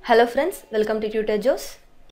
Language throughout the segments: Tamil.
hello friends welcome to Tutor Joes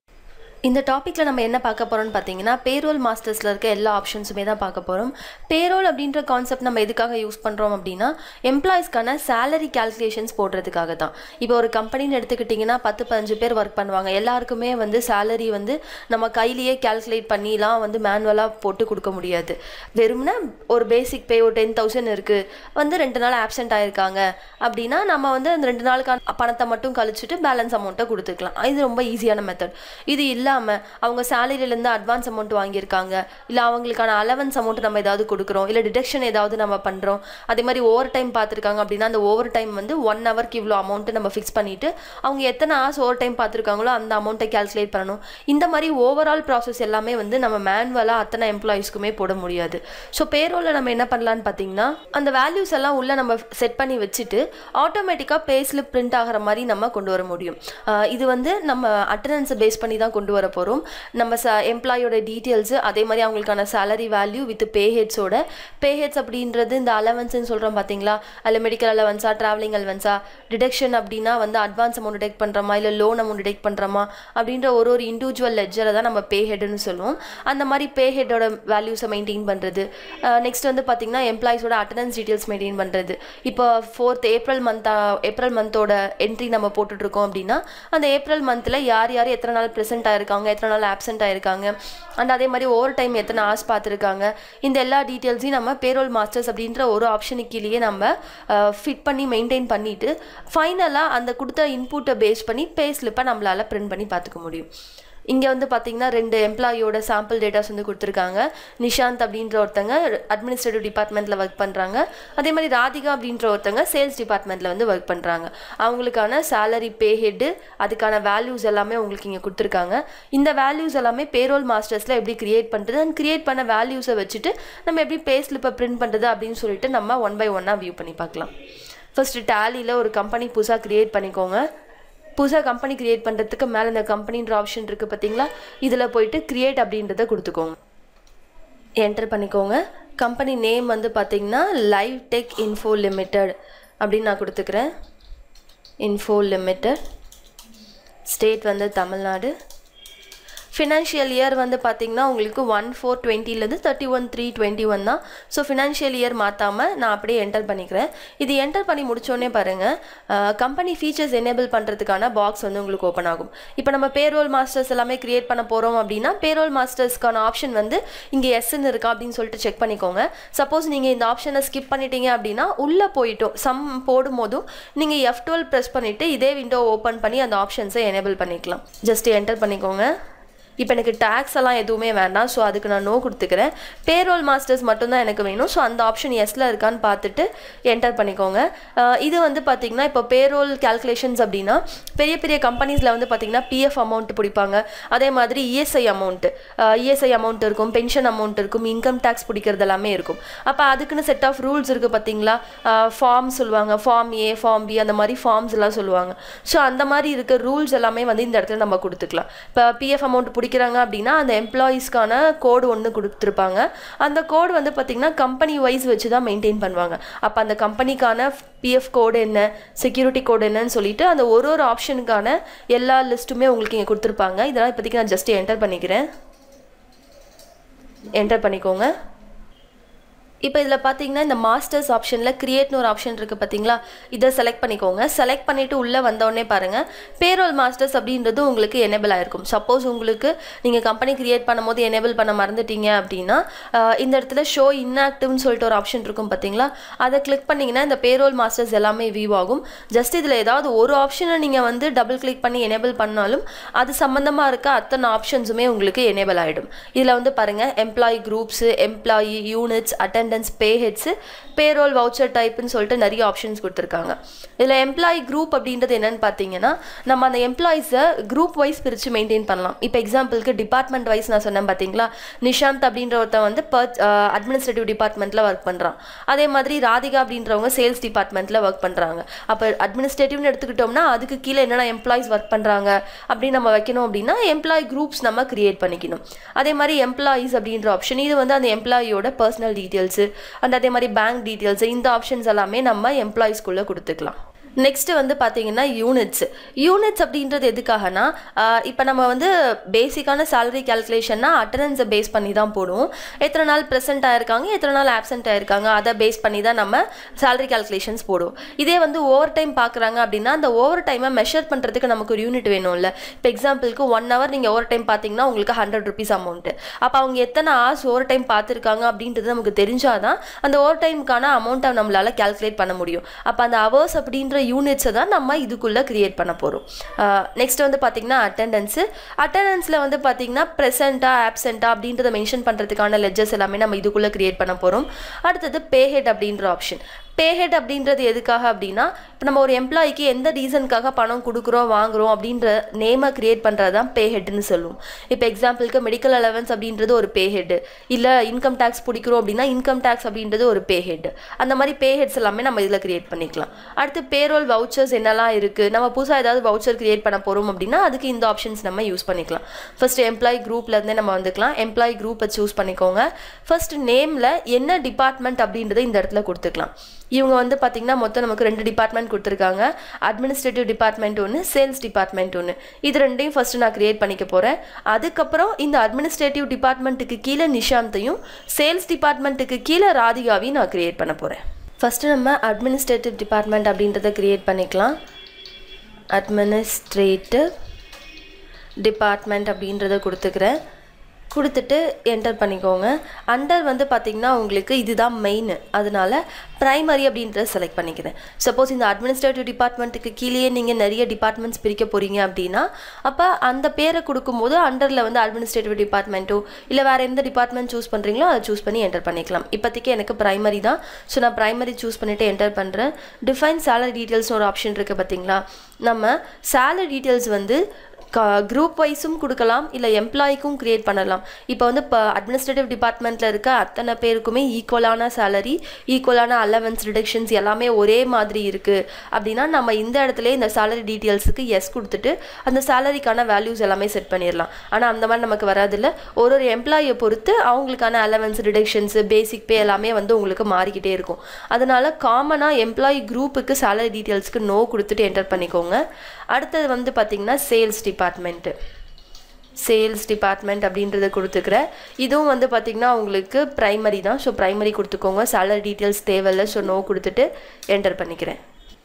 இந்த டாப்பிக்கில் நம்ம என்ன பார்க்க போகிறோம்னு பார்த்தீங்கன்னா பேரோல் மாஸ்டர்ஸில் இருக்க எல்லா ஆப்ஷன்ஸுமே தான் பார்க்க போகிறோம் பேரோல் அப்படின்ற கான்செப்ட் நம்ம எதுக்காக யூஸ் பண்ணுறோம் அப்படின்னா எம்ப்ளாயிஸ்க்கான சேலரி கால்குலேஷன்ஸ் போடுறதுக்காக தான் இப்போ ஒரு கம்பெனின்னு எடுத்துக்கிட்டிங்கன்னா பத்து பதினஞ்சு பேர் ஒர்க் பண்ணுவாங்க எல்லாருக்குமே வந்து சேலரி வந்து நம்ம கையிலேயே கால்குலேட் பண்ணிலாம் வந்து மேனுவலாக போட்டு கொடுக்க முடியாது வெறும்னா ஒரு பேசிக் பே ஒரு டென் தௌசண்ட் இருக்குது வந்து ரெண்டு நாள் ஆப்சென்ட் ஆயிருக்காங்க அப்படின்னா நம்ம வந்து அந்த ரெண்டு நாளுக்கான பணத்தை மட்டும் கழிச்சிட்டு பேலன்ஸ் அமௌண்ட்டை கொடுத்துக்கலாம் இது ரொம்ப ஈஸியான மெத்தட் இது இல்லாமல் அவங்க சேலரியிலேருந்து அட்வான்ஸ் அமௌண்ட் வாங்கியிருக்காங்க இல்லை அவங்களுக்கான அலவன்ஸ் அமௌண்ட் நம்ம ஏதாவது கொடுக்குறோம் இல்லை டிடக்ஷன் ஏதாவது நம்ம பண்ணுறோம் அதே மாதிரி ஓவர் டைம் பார்த்துருக்காங்க அப்படின்னா அந்த ஓவர் டைம் வந்து ஒன் ஹவருக்கு இவ்வளோ அமௌண்ட்டு நம்ம ஃபிக்ஸ் பண்ணிவிட்டு அவங்க எத்தனை ஹவர்ஸ் ஓவர் டைம் பார்த்துருக்காங்களோ அந்த அமௌண்ட்டை கேல்குலேட் பண்ணணும் இந்த மாதிரி ஓவரால் ப்ராசஸ் எல்லாமே வந்து நம்ம மேனுவலாக அத்தனை எம்ப்ளாயிஸ்க்குமே போட முடியாது ஸோ பேரோவில் நம்ம என்ன பண்ணலான்னு பார்த்தீங்கன்னா அந்த வேல்யூஸ் எல்லாம் உள்ளே நம்ம செட் பண்ணி வச்சுட்டு ஆட்டோமேட்டிக்காக பே ஸ்லிப் பிரிண்ட் ஆகிற மாதிரி நம்ம கொண்டு வர முடியும் ஆஹ் இது வந்து நம்ம அட்டண்டன்ஸை பேஸ் பண்ணி தான் கொண்டு வர போகிறோம் நம்ம ச எம்ப்ளாயோட டீட்டெயில்ஸு அதே மாதிரி அவங்களுக்கான சேலரி வேல்யூ வித் பே ஹெட்ஸோட பே ஹெட்ஸ் அப்படின்றது இந்த அலவன்ஸ்னு சொல்கிறோம் பார்த்தீங்களா அதில் மெடிக்கல் அலவன்ஸா ட்ராவலிங் அலவன்ஸா டிடக்ஷன் அப்படின்னா வந்து அட்வான்ஸ் அமௌண்ட் டிடெக்ட் பண்ணுறோமா இல்லை லோன் அமௌண்ட் டிடெக்ட் பண்ணுறோமா அப்படின்ற ஒரு ஒரு இண்டிவிஜுவல் லெஜரை தான் நம்ம பே ஹெட்னு சொல்லுவோம் அந்த மாதிரி பே ஹெட்டோட வேல்யூஸை மெயின்டைன் பண்ணுறது நெக்ஸ்ட் வந்து பார்த்திங்கன்னா எம்ப்ளாயிஸோட அட்டண்டன்ஸ் டீட்டெயில்ஸ் மெயின்டைன் பண்ணுறது இப்போ ஃபோர்த் ஏப்ரல் மந்த்தா ஏப்ரல் மந்தோட என்ட்ரி நம்ம போட்டுட்ருக்கோம் அப்படின்னா அந்த ஏப்ரல் மந்தில் யார் யார் எத்தனை நாள் ப்ரெசென்ட் ஆயிருக்காங்க எத்தனை நாள் ஆப்சென்ட் ஆயிருக்காங்க அண்ட் அதே மாதிரி ஓவர் டைம் எத்தனை ஹவர்ஸ் பார்த்துருக்காங்க இந்த எல்லா டீட்டெயில்ஸையும் நம்ம பேரோல் மாஸ்டர்ஸ் அப்படின்ற ஒரு ஆப்ஷனுக்கு கீழேயே நம்ம ஃபிட் பண்ணி மெயின்டைன் பண்ணிவிட்டு ஃபைனலாக அந்த கொடுத்த இன்புட்டை பேஸ் பண்ணி பே ஸ்லிப்பை நம்மளால் பிரிண்ட் பண்ணி பார்த்துக்க முடியும் இங்கே வந்து பார்த்தீங்கன்னா ரெண்டு எம்ப்ளாயியோட சாம்பிள் டேட்டாஸ் வந்து கொடுத்துருக்காங்க நிஷாந்த் அப்படின்ற ஒருத்தங்க அட்மினிஸ்ட்ரேட்டிவ் டிபார்ட்மெண்ட்டில் ஒர்க் பண்ணுறாங்க அதே மாதிரி ராதிகா அப்படின்ற ஒருத்தங்க சேல்ஸ் டிபார்ட்மெண்ட்டில் வந்து ஒர்க் பண்ணுறாங்க அவங்களுக்கான சேலரி பே ஹெட்டு அதுக்கான வேல்யூஸ் எல்லாமே உங்களுக்கு இங்கே கொடுத்துருக்காங்க இந்த வேல்யூஸ் எல்லாமே பேரோல் மாஸ்டர்ஸில் எப்படி கிரியேட் பண்ணுறது அண்ட் கிரியேட் பண்ண வேல்யூஸை வச்சுட்டு நம்ம எப்படி பே ஸ்லிப்பை பிரிண்ட் பண்ணுறது அப்படின்னு சொல்லிட்டு நம்ம ஒன் பை ஒன்னாக வியூ பண்ணி பார்க்கலாம் ஃபஸ்ட்டு டேலியில் ஒரு கம்பெனி புதுசாக க்ரியேட் பண்ணிக்கோங்க புதுசாக கம்பெனி க்ரியேட் பண்ணுறதுக்கு மேலே இந்த கம்பெனின்ற ஆப்ஷன் இருக்குது பார்த்தீங்களா இதில் போயிட்டு க்ரியேட் அப்படின்றத கொடுத்துக்கோங்க என்டர் பண்ணிக்கோங்க கம்பெனி நேம் வந்து பார்த்தீங்கன்னா லைவ் டெக் இன்ஃபோ லிமிட்டட் அப்படின்னு நான் கொடுத்துக்கிறேன் இன்ஃபோ லிமிட்டட் ஸ்டேட் வந்து தமிழ்நாடு ஃபினான்ஷியல் இயர் வந்து பார்த்தீங்கன்னா உங்களுக்கு ஒன் ஃபோர் டுவெண்ட்டிலேருந்து thirty one three twenty one தான் ஸோ ஃபினான்ஷியல் இயர் மாற்றாமல் நான் அப்படியே என்டர் பண்ணிக்கிறேன் இது என்டர் பண்ணி முடிச்சோடனே பாருங்கள் கம்பெனி ஃபீச்சர்ஸ் எனேபிள் பண்ணுறதுக்கான பாக்ஸ் வந்து உங்களுக்கு ஓப்பன் ஆகும் இப்போ நம்ம பேரோல் மாஸ்டர்ஸ் எல்லாமே கிரியேட் பண்ண போகிறோம் அப்படின்னா பேரோல் மாஸ்டர்ஸ்க்கான ஆப்ஷன் வந்து இங்கே எஸ்ன்னு இருக்கா அப்படின்னு சொல்லிட்டு செக் பண்ணிக்கோங்க சப்போஸ் நீங்கள் இந்த ஆப்ஷனை ஸ்கிப் பண்ணிட்டீங்க அப்படின்னா உள்ளே போயிட்டோம் சம் போடும்போதும் நீங்கள் எஃப் டுவெல் ப்ரெஸ் பண்ணிவிட்டு இதே விண்டோ ஓப்பன் பண்ணி அந்த ஆப்ஷன்ஸை எனேபிள் பண்ணிக்கலாம் ஜஸ்ட் என்டர் பண்ணிக்கோங்க இப்போ எனக்கு டேக்ஸ் எல்லாம் எதுவுமே வேண்டாம் ஸோ அதுக்கு நான் நோ கொடுத்துக்கிறேன் பேரோல் மாஸ்டர்ஸ் மட்டும்தான் எனக்கு வேணும் ஸோ அந்த ஆப்ஷன் எஸ்ல இருக்கான்னு பார்த்துட்டு என்டர் பண்ணிக்கோங்க அஹ் இது வந்து பார்த்தீங்கன்னா இப்போ பேரோல் கேல்குலேஷன்ஸ் அப்படின்னா பெரிய பெரிய கம்பெனிஸில் வந்து பார்த்தீங்கன்னா பிஎஃப் அமௌண்ட் பிடிப்பாங்க அதே மாதிரி இஎஸ்ஐ அமௌண்ட்டு இஎஸ்ஐ அமௌண்ட் இருக்கும் பென்ஷன் அமௌண்ட் இருக்கும் இன்கம் டேக்ஸ் பிடிக்கிறது எல்லாமே இருக்கும் அப்போ அதுக்குன்னு செட் ஆஃப் ரூல்ஸ் இருக்குது பார்த்தீங்களா ஃபார்ம் சொல்லுவாங்க ஃபார்ம் ஏ ஃபார்ம் பி அந்த மாதிரி ஃபார்ம்ஸ் எல்லாம் சொல்லுவாங்க ஸோ அந்த மாதிரி இருக்க ரூல்ஸ் எல்லாமே வந்து இந்த இடத்துல நம்ம கொடுத்துக்கலாம் இப்போ பிஎஃப் அமௌண்ட் பிடிக்கிறாங்க அப்படின்னா அந்த எம்ப்ளாயீஸ்க்கான கோடு ஒன்று கொடுத்துருப்பாங்க அந்த கோடு வந்து பார்த்திங்கன்னா கம்பெனி வைஸ் வச்சு தான் மெயின்டைன் பண்ணுவாங்க அப்போ அந்த கம்பெனிக்கான பிஎஃப் கோடு என்ன செக்யூரிட்டி கோடு என்னன்னு சொல்லிட்டு அந்த ஒரு ஒரு ஆப்ஷனுக்கான எல்லா லிஸ்ட்டுமே உங்களுக்கு இங்கே கொடுத்துருப்பாங்க இதெல்லாம் இப்போதைக்கு நான் ஜஸ்ட் என்டர் பண்ணிக்கிறேன் என்டர் பண்ணிக்கோங்க இப்போ இதில் பார்த்தீங்கன்னா இந்த மாஸ்டர்ஸ் ஆப்ஷனில் கிரியேட்னு ஒரு ஆப்ஷன் இருக்குது பார்த்தீங்களா இதை செலக்ட் பண்ணிக்கோங்க செலக்ட் பண்ணிவிட்டு உள்ளே வந்தோடனே பாருங்கள் பேரோல் மாஸ்டர்ஸ் அப்படின்றது உங்களுக்கு எனேபிள் ஆயிருக்கும் சப்போஸ் உங்களுக்கு நீங்கள் கம்பெனி கிரியேட் பண்ணும்போது எனேபிள் பண்ண மறந்துட்டீங்க அப்படின்னா ஆஹ் இந்த இடத்துல ஷோ இன்ஆக்டிவ்னு சொல்லிட்டு ஒரு ஆப்ஷன் இருக்கும் பார்த்தீங்களா அதை கிளிக் பண்ணிங்கன்னா இந்த பேரோல் மாஸ்டர்ஸ் எல்லாமே வியூ ஆகும் ஜஸ்ட் இதில் ஏதாவது ஒரு ஆப்ஷனை நீங்கள் வந்து டபுள் கிளிக் பண்ணி எனேபிள் பண்ணாலும் அது சம்மந்தமாக இருக்க அத்தனை ஆப்ஷன்ஸுமே உங்களுக்கு எனேபிள் ஆகிடும் இதில் வந்து பாருங்கள் எம்ப்ளாயி குரூப்ஸு எம்ப்ளாயி யூனிட்ஸ் அட்டன் attendance pay heads payroll voucher டைப்புன்னு சொல்லிட்டு நிறைய ஆப்ஷன்ஸ் கொடுத்துருக்காங்க இதில் எம்ப்ளாயி குரூப் அப்படின்றது என்னன்னு பார்த்தீங்கன்னா நம்ம அந்த எம்ப்ளாயிஸை குரூப் வைஸ் பிரித்து மெயின்டைன் பண்ணலாம் இப்போ எக்ஸாம்பிளுக்கு டிபார்ட்மெண்ட் வைஸ் நான் சொன்னேன் பார்த்தீங்களா நிஷாந்த் அப்படின்ற ஒருத்தன் வந்து பர்ச் அட்மினிஸ்ட்ரேட்டிவ் டிபார்ட்மெண்ட்டில் ஒர்க் பண்ணுறான் அதே மாதிரி ராதிகா அப்படின்றவங்க சேல்ஸ் டிபார்ட்மெண்ட்டில் ஒர்க் பண்ணுறாங்க அப்போ அட்மினிஸ்ட்ரேட்டிவ்னு எடுத்துக்கிட்டோம்னா அதுக்கு கீழே என்னென்ன எம்ப்ளாயிஸ் ஒர்க் பண்ணுறாங்க அப்படின்னு நம்ம வைக்கணும் அப்படின்னா எம்ப்ளாயி குரூப்ஸ் நம்ம கிரியேட் பண்ணிக்கணும் அதே மாதிரி எம்ப்ளாயீஸ் அப்படின்ற ஆப்ஷன் இது வந்து அந்த எம்ப்ளாயியோட பர்சனல் டீட்டெயில்ஸு அண்ட் அதே மாதிரி பேங்க் டீட்டெயில்ஸ் இந்த ஆப்ஷன்ஸ் எல்லாமே நம்ம எம்ப்ளாயிஸ்க்குள்ளே கொடுத்துக்கலாம் நெக்ஸ்ட்டு வந்து பார்த்தீங்கன்னா யூனிட்ஸ் யூனிட்ஸ் அப்படின்றது எதுக்காகனா இப்போ நம்ம வந்து பேசிக்கான சேலரி கேல்குலேஷன்னா அட்டண்டன்ஸை பேஸ் பண்ணி தான் போடுவோம் எத்தனை நாள் ப்ரெசென்ட் ஆயிருக்காங்க எத்தனை நாள் ஆப்சென்ட் ஆயிருக்காங்க அதை பேஸ் பண்ணி தான் நம்ம சேலரி கேல்குலேஷன்ஸ் போடுவோம் இதே வந்து ஓவர் டைம் பார்க்குறாங்க அப்படின்னா அந்த ஓவர் டைமை மெஷர் பண்ணுறதுக்கு நமக்கு ஒரு யூனிட் வேணும்ல இப்போ எக்ஸாம்பிளுக்கு ஒன் ஹவர் நீங்கள் ஓவர் டைம் பார்த்தீங்கன்னா உங்களுக்கு ஹண்ட்ரட் ருபீஸ் அமௌண்ட்டு அப்போ அவங்க எத்தனை ஹவர்ஸ் ஓவர் டைம் பார்த்துருக்காங்க அப்படின்றது நமக்கு தெரிஞ்சாதான் அந்த ஓவர் டைமுக்கான அமௌண்ட்டை நம்மளால் கேல்குலேட் பண்ண முடியும் அப்போ அந்த ஹவர்ஸ் அப்படின்ற யூனிட்ஸை தான் நம்ம இதுக்குள்ளே க்ரியேட் பண்ண போகிறோம் நெக்ஸ்ட் வந்து பார்த்திங்கன்னா அட்டெண்டன்ஸு அட்டெண்டன்ஸில் வந்து பார்த்திங்கன்னா ப்ரெசென்ட்டாக ஆப்சென்ட்டாக அப்படின்றத மென்ஷன் பண்ணுறதுக்கான லெஜர்ஸ் எல்லாமே நம்ம இதுக்குள்ளே க்ரியேட் பண்ண போகிறோம் அடுத்தது பேஹெட் அப்படின்ற ஆப்ஷன் பேஹெட் அப்படின்றது எதுக்காக அப்படின்னா இப்போ நம்ம ஒரு எம்ப்ளாய்க்கு எந்த ரீசனுக்காக பணம் கொடுக்குறோம் வாங்குறோம் அப்படின்ற நேமை க்ரியேட் பண்ணுறது தான் பேஹெட்னு சொல்லுவோம் இப்போ எக்ஸாம்பிளுக்கு மெடிக்கல் அலவன்ஸ் அப்படின்றது ஒரு பேஹெட் இல்லை இன்கம் டேக்ஸ் பிடிக்கிறோம் அப்படின்னா இன்கம் டேக்ஸ் அப்படின்றது ஒரு பேஹெட் அந்த மாதிரி பேஹெட்ஸ் எல்லாமே நம்ம இதில் க்ரியேட் பண்ணிக்கலாம் அடுத்து பேரோல் வவுச்சர்ஸ் என்னெல்லாம் இருக்குது நம்ம புதுசாக ஏதாவது வவுச்சர் க்ரியேட் பண்ண போகிறோம் அப்படின்னா அதுக்கு இந்த ஆப்ஷன்ஸ் நம்ம யூஸ் பண்ணிக்கலாம் ஃபர்ஸ்ட் எம்ப்ளாயி குரூப்லேருந்தே நம்ம வந்துக்கலாம் எம்ப்ளாயி குரூப்பை சூஸ் பண்ணிக்கோங்க ஃபர்ஸ்ட் நேமில் என்ன டிபார்ட்மெண்ட் அப்படின்றத இந்த இடத்துல கொடுத்துக்கலாம் இவங்க வந்து பார்த்திங்கன்னா மொத்தம் நமக்கு ரெண்டு டிபார்ட்மெண்ட் கொடுத்துருக்காங்க அட்மினிஸ்ட்ரேட்டிவ் டிபார்ட்மெண்ட் ஒன்று சேல்ஸ் டிபார்ட்மெண்ட் ஒன்று இது ரெண்டையும் ஃபஸ்ட்டு நான் க்ரியேட் பண்ணிக்க போகிறேன் அதுக்கப்புறம் இந்த அட்மினிஸ்ட்ரேட்டிவ் டிபார்ட்மெண்ட்டுக்கு கீழே நிஷாந்தையும் சேல்ஸ் டிபார்ட்மெண்ட்டுக்கு கீழே ராதிகாவையும் நான் க்ரியேட் பண்ண போகிறேன் ஃபஸ்ட்டு நம்ம அட்மினிஸ்ட்ரேட்டிவ் டிபார்ட்மெண்ட் அப்படின்றத க்ரியேட் பண்ணிக்கலாம் அட்மினிஸ்ட்ரேட்டிவ் டிபார்ட்மெண்ட் அப்படின்றத கொடுத்துக்கிறேன் கொடுத்துட்டு என்டர் பண்ணிக்கோங்க அண்டர் வந்து பார்த்திங்கன்னா உங்களுக்கு இதுதான் மெயின் அதனால ப்ரைமரி அப்படின்றத செலக்ட் பண்ணிக்கிறேன் சப்போஸ் இந்த அட்மினிஸ்ட்ரேட்டிவ் டிபார்ட்மெண்ட்டுக்கு கீழேயே நீங்கள் நிறைய டிபார்ட்மெண்ட்ஸ் பிரிக்க போகிறீங்க அப்படின்னா அப்போ அந்த பேரை கொடுக்கும்போது அண்டரில் வந்து அட்மினிஸ்ட்ரேட்டிவ் டிபார்ட்மெண்ட்டோ இல்லை வேறு எந்த டிபார்ட்மெண்ட் சூஸ் பண்ணுறீங்களோ அதை சூஸ் பண்ணி என்டர் பண்ணிக்கலாம் இப்போதைக்கு எனக்கு ப்ரைமரி தான் ஸோ நான் ப்ரைமரி சூஸ் பண்ணிவிட்டு என்டர் பண்ணுறேன் டிஃபைன் சேலரி டீட்டெயில்ஸ்னு ஒரு ஆப்ஷன் இருக்குது பார்த்தீங்களா நம்ம சேலரி டீட்டெயில்ஸ் வந்து குரூப் வைஸும் கொடுக்கலாம் இல்லை எம்ப்ளாய்க்கும் க்ரியேட் பண்ணலாம் இப்போ வந்து இப்போ அட்மினிஸ்ட்ரேட்டிவ் டிபார்ட்மெண்ட்டில் இருக்க அத்தனை பேருக்குமே ஈக்குவலான சேலரி ஈக்குவலான அலவன்ஸ் ரிடக்ஷன்ஸ் எல்லாமே ஒரே மாதிரி இருக்குது அப்படின்னா நம்ம இந்த இடத்துல இந்த சேலரி டீட்டெயில்ஸுக்கு எஸ் கொடுத்துட்டு அந்த சேலரிக்கான வேல்யூஸ் எல்லாமே செட் பண்ணிடலாம் ஆனால் அந்த மாதிரி நமக்கு வராதில்ல ஒரு ஒரு எம்ப்ளாயை பொறுத்து அவங்களுக்கான அலவன்ஸ் ரிடக்ஷன்ஸு பேசிக் பே எல்லாமே வந்து உங்களுக்கு மாறிக்கிட்டே இருக்கும் அதனால காமனாக எம்ப்ளாயி குரூப்புக்கு சேலரி டீட்டெயில்ஸ்க்கு நோ கொடுத்துட்டு என்டர் பண்ணிக்கோங்க அடுத்தது வந்து பார்த்திங்கன்னா சேல்ஸ் டிபார்ட்மெண்ட்டு சேல்ஸ் டிபார்ட்மெண்ட் அப்படின்றத கொடுத்துக்கிறேன் இதுவும் வந்து பார்த்திங்கன்னா உங்களுக்கு ப்ரைமரி தான் ஸோ ப்ரைமரி கொடுத்துக்கோங்க சேலரி டீட்டெயில்ஸ் தேவையில்லை ஸோ நோ கொடுத்துட்டு என்டர் பண்ணிக்கிறேன்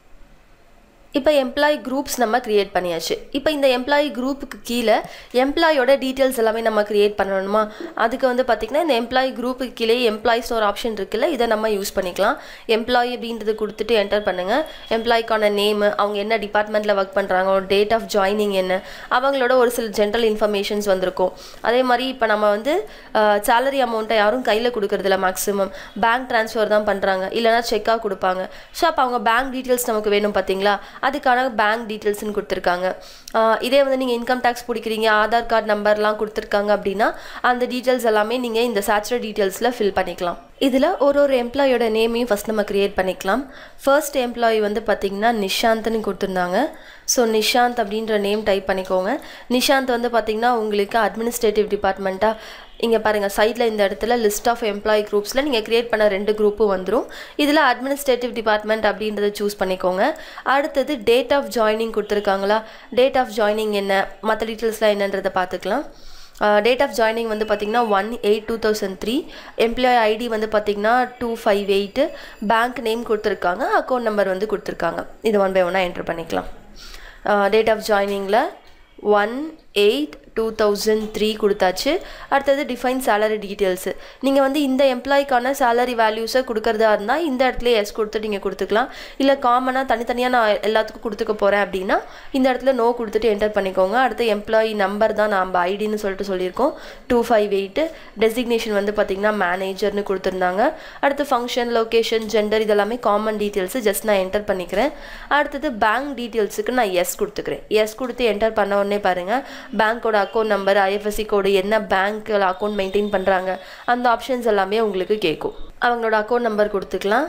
இப்போ எம்ப்ளாயி குரூப்ஸ் நம்ம க்ரியேட் பண்ணியாச்சு இப்போ இந்த எம்ப்ளாயி குரூப்புக்கு கீழே எம்ப்ளாயோட டீட்டெயில்ஸ் எல்லாமே நம்ம க்ரியேட் பண்ணணுமா அதுக்கு வந்து பார்த்திங்கன்னா இந்த எம்ப்ளாயி குரூப்புக்கு கீழே எம்ப்ளாயிஸ் ஒரு ஆப்ஷன் இருக்குல்ல இதை நம்ம யூஸ் பண்ணிக்கலாம் எம்ப்ளாயி அப்படின்றது கொடுத்துட்டு என்டர் பண்ணுங்கள் எம்ப்ளாய்க்கான நேமு அவங்க என்ன டிபார்ட்மெண்ட்டில் ஒர்க் பண்ணுறாங்க ஒரு டேட் ஆஃப் ஜாயினிங் என்ன அவங்களோட ஒரு சில ஜென்ரல் இன்ஃபர்மேஷன்ஸ் வந்திருக்கும் அதே மாதிரி இப்போ நம்ம வந்து சேலரி அமௌண்ட்டை யாரும் கையில் கொடுக்கறதில்ல மேக்ஸிமம் பேங்க் ட்ரான்ஸ்ஃபர் தான் பண்ணுறாங்க இல்லைனா செக்காக கொடுப்பாங்க ஸோ அப்போ அவங்க பேங்க் டீட்டெயில்ஸ் நமக்கு வேணும் பார்த்தீங்களா அதுக்கான பேங்க் டீட்டெயில்ஸ்னு கொடுத்துருக்காங்க இதே வந்து நீங்கள் இன்கம் டேக்ஸ் பிடிக்கிறீங்க ஆதார் கார்டு நம்பர்லாம் கொடுத்துருக்காங்க அப்படின்னா அந்த டீட்டெயில்ஸ் எல்லாமே நீங்கள் இந்த சேச்சுரல் டீட்டெயில்ஸில் ஃபில் பண்ணிக்கலாம் இதில் ஒரு ஒரு எம்ப்ளாயோட நேமையும் ஃபஸ்ட் நம்ம க்ரியேட் பண்ணிக்கலாம் ஃபர்ஸ்ட் எம்ப்ளாயி வந்து பார்த்திங்கன்னா நிஷாந்த்னு கொடுத்துருந்தாங்க ஸோ நிஷாந்த் அப்படின்ற நேம் டைப் பண்ணிக்கோங்க நிஷாந்த் வந்து பார்த்திங்கன்னா உங்களுக்கு அட்மினிஸ்ட்ரேட்டிவ் டிபார்ட்மெண்ட்டாக இங்கே பாருங்கள் சைடில் இந்த இடத்துல லிஸ்ட் ஆஃப் எம்ப்ளாயி குரூப்ஸில் நீங்கள் க்ரியேட் பண்ண ரெண்டு குரூப்பும் வந்துடும் இதில் அட்மினிஸ்ட்ரேட்டிவ் டிபார்ட்மெண்ட் அப்படின்றத சூஸ் பண்ணிக்கோங்க அடுத்தது டேட் ஆஃப் ஜாயினிங் கொடுத்துருக்காங்களா டேட் ஆஃப் ஜாயினிங் என்ன மற்ற டீட்டெயில்ஸ்லாம் என்னன்றதை பார்த்துக்கலாம் டேட் ஆஃப் ஜாயினிங் வந்து பார்த்திங்கன்னா one eight two thousand three employee ID வந்து பார்த்திங்கன்னா two five eight bank name கொடுத்துருக்காங்க அக்கௌண்ட் நம்பர் வந்து கொடுத்துருக்காங்க இது ஒன் பை ஒன்னாக என்ட்ரு பண்ணிக்கலாம் டேட் ஆஃப் ஜாயினிங்கில் one eight two thousand three கொடுத்தாச்சு அடுத்தது டிஃபைன் சேலரி டீட்டெயில்ஸு நீங்கள் வந்து இந்த எம்ப்ளாய்க்கான சேலரி வேல்யூஸை கொடுக்குறதா இருந்தால் இந்த இடத்துல எஸ் கொடுத்துட்டு நீங்கள் கொடுத்துக்கலாம் இல்லை காமனாக தனித்தனியாக நான் எல்லாத்துக்கும் கொடுத்துக்க போகிறேன் அப்படின்னா இந்த இடத்துல நோ கொடுத்துட்டு என்டர் பண்ணிக்கோங்க அடுத்து எம்ப்ளாயி நம்பர் தான் நம்ம ஐடின்னு சொல்லிட்டு சொல்லியிருக்கோம் டூ ஃபைவ் எயிட்டு டெசிக்னேஷன் வந்து பார்த்திங்கன்னா மேனேஜர்னு கொடுத்துருந்தாங்க அடுத்து ஃபங்க்ஷன் லொக்கேஷன் ஜெண்டர் இதெல்லாமே காமன் டீட்டெயில்ஸு ஜஸ்ட் நான் என்டர் பண்ணிக்கிறேன் அடுத்தது பேங்க் டீட்டெயில்ஸுக்கு நான் எஸ் கொடுத்துக்கிறேன் எஸ் கொடுத்து என்டர் பண்ண உடனே பாருங்கள் பேங்க்கோட அக்கௌண்ட் நம்பர் ஐஎஃப்எஸ்சி கோடு என்ன பேங்க்கில் அக்கௌண்ட் மெயின்டைன் பண்ணுறாங்க அந்த ஆப்ஷன்ஸ் எல்லாமே உங்களுக்கு கேட்கும் அவங்களோட அக்கௌண்ட் நம்பர் கொடுத்துக்கலாம்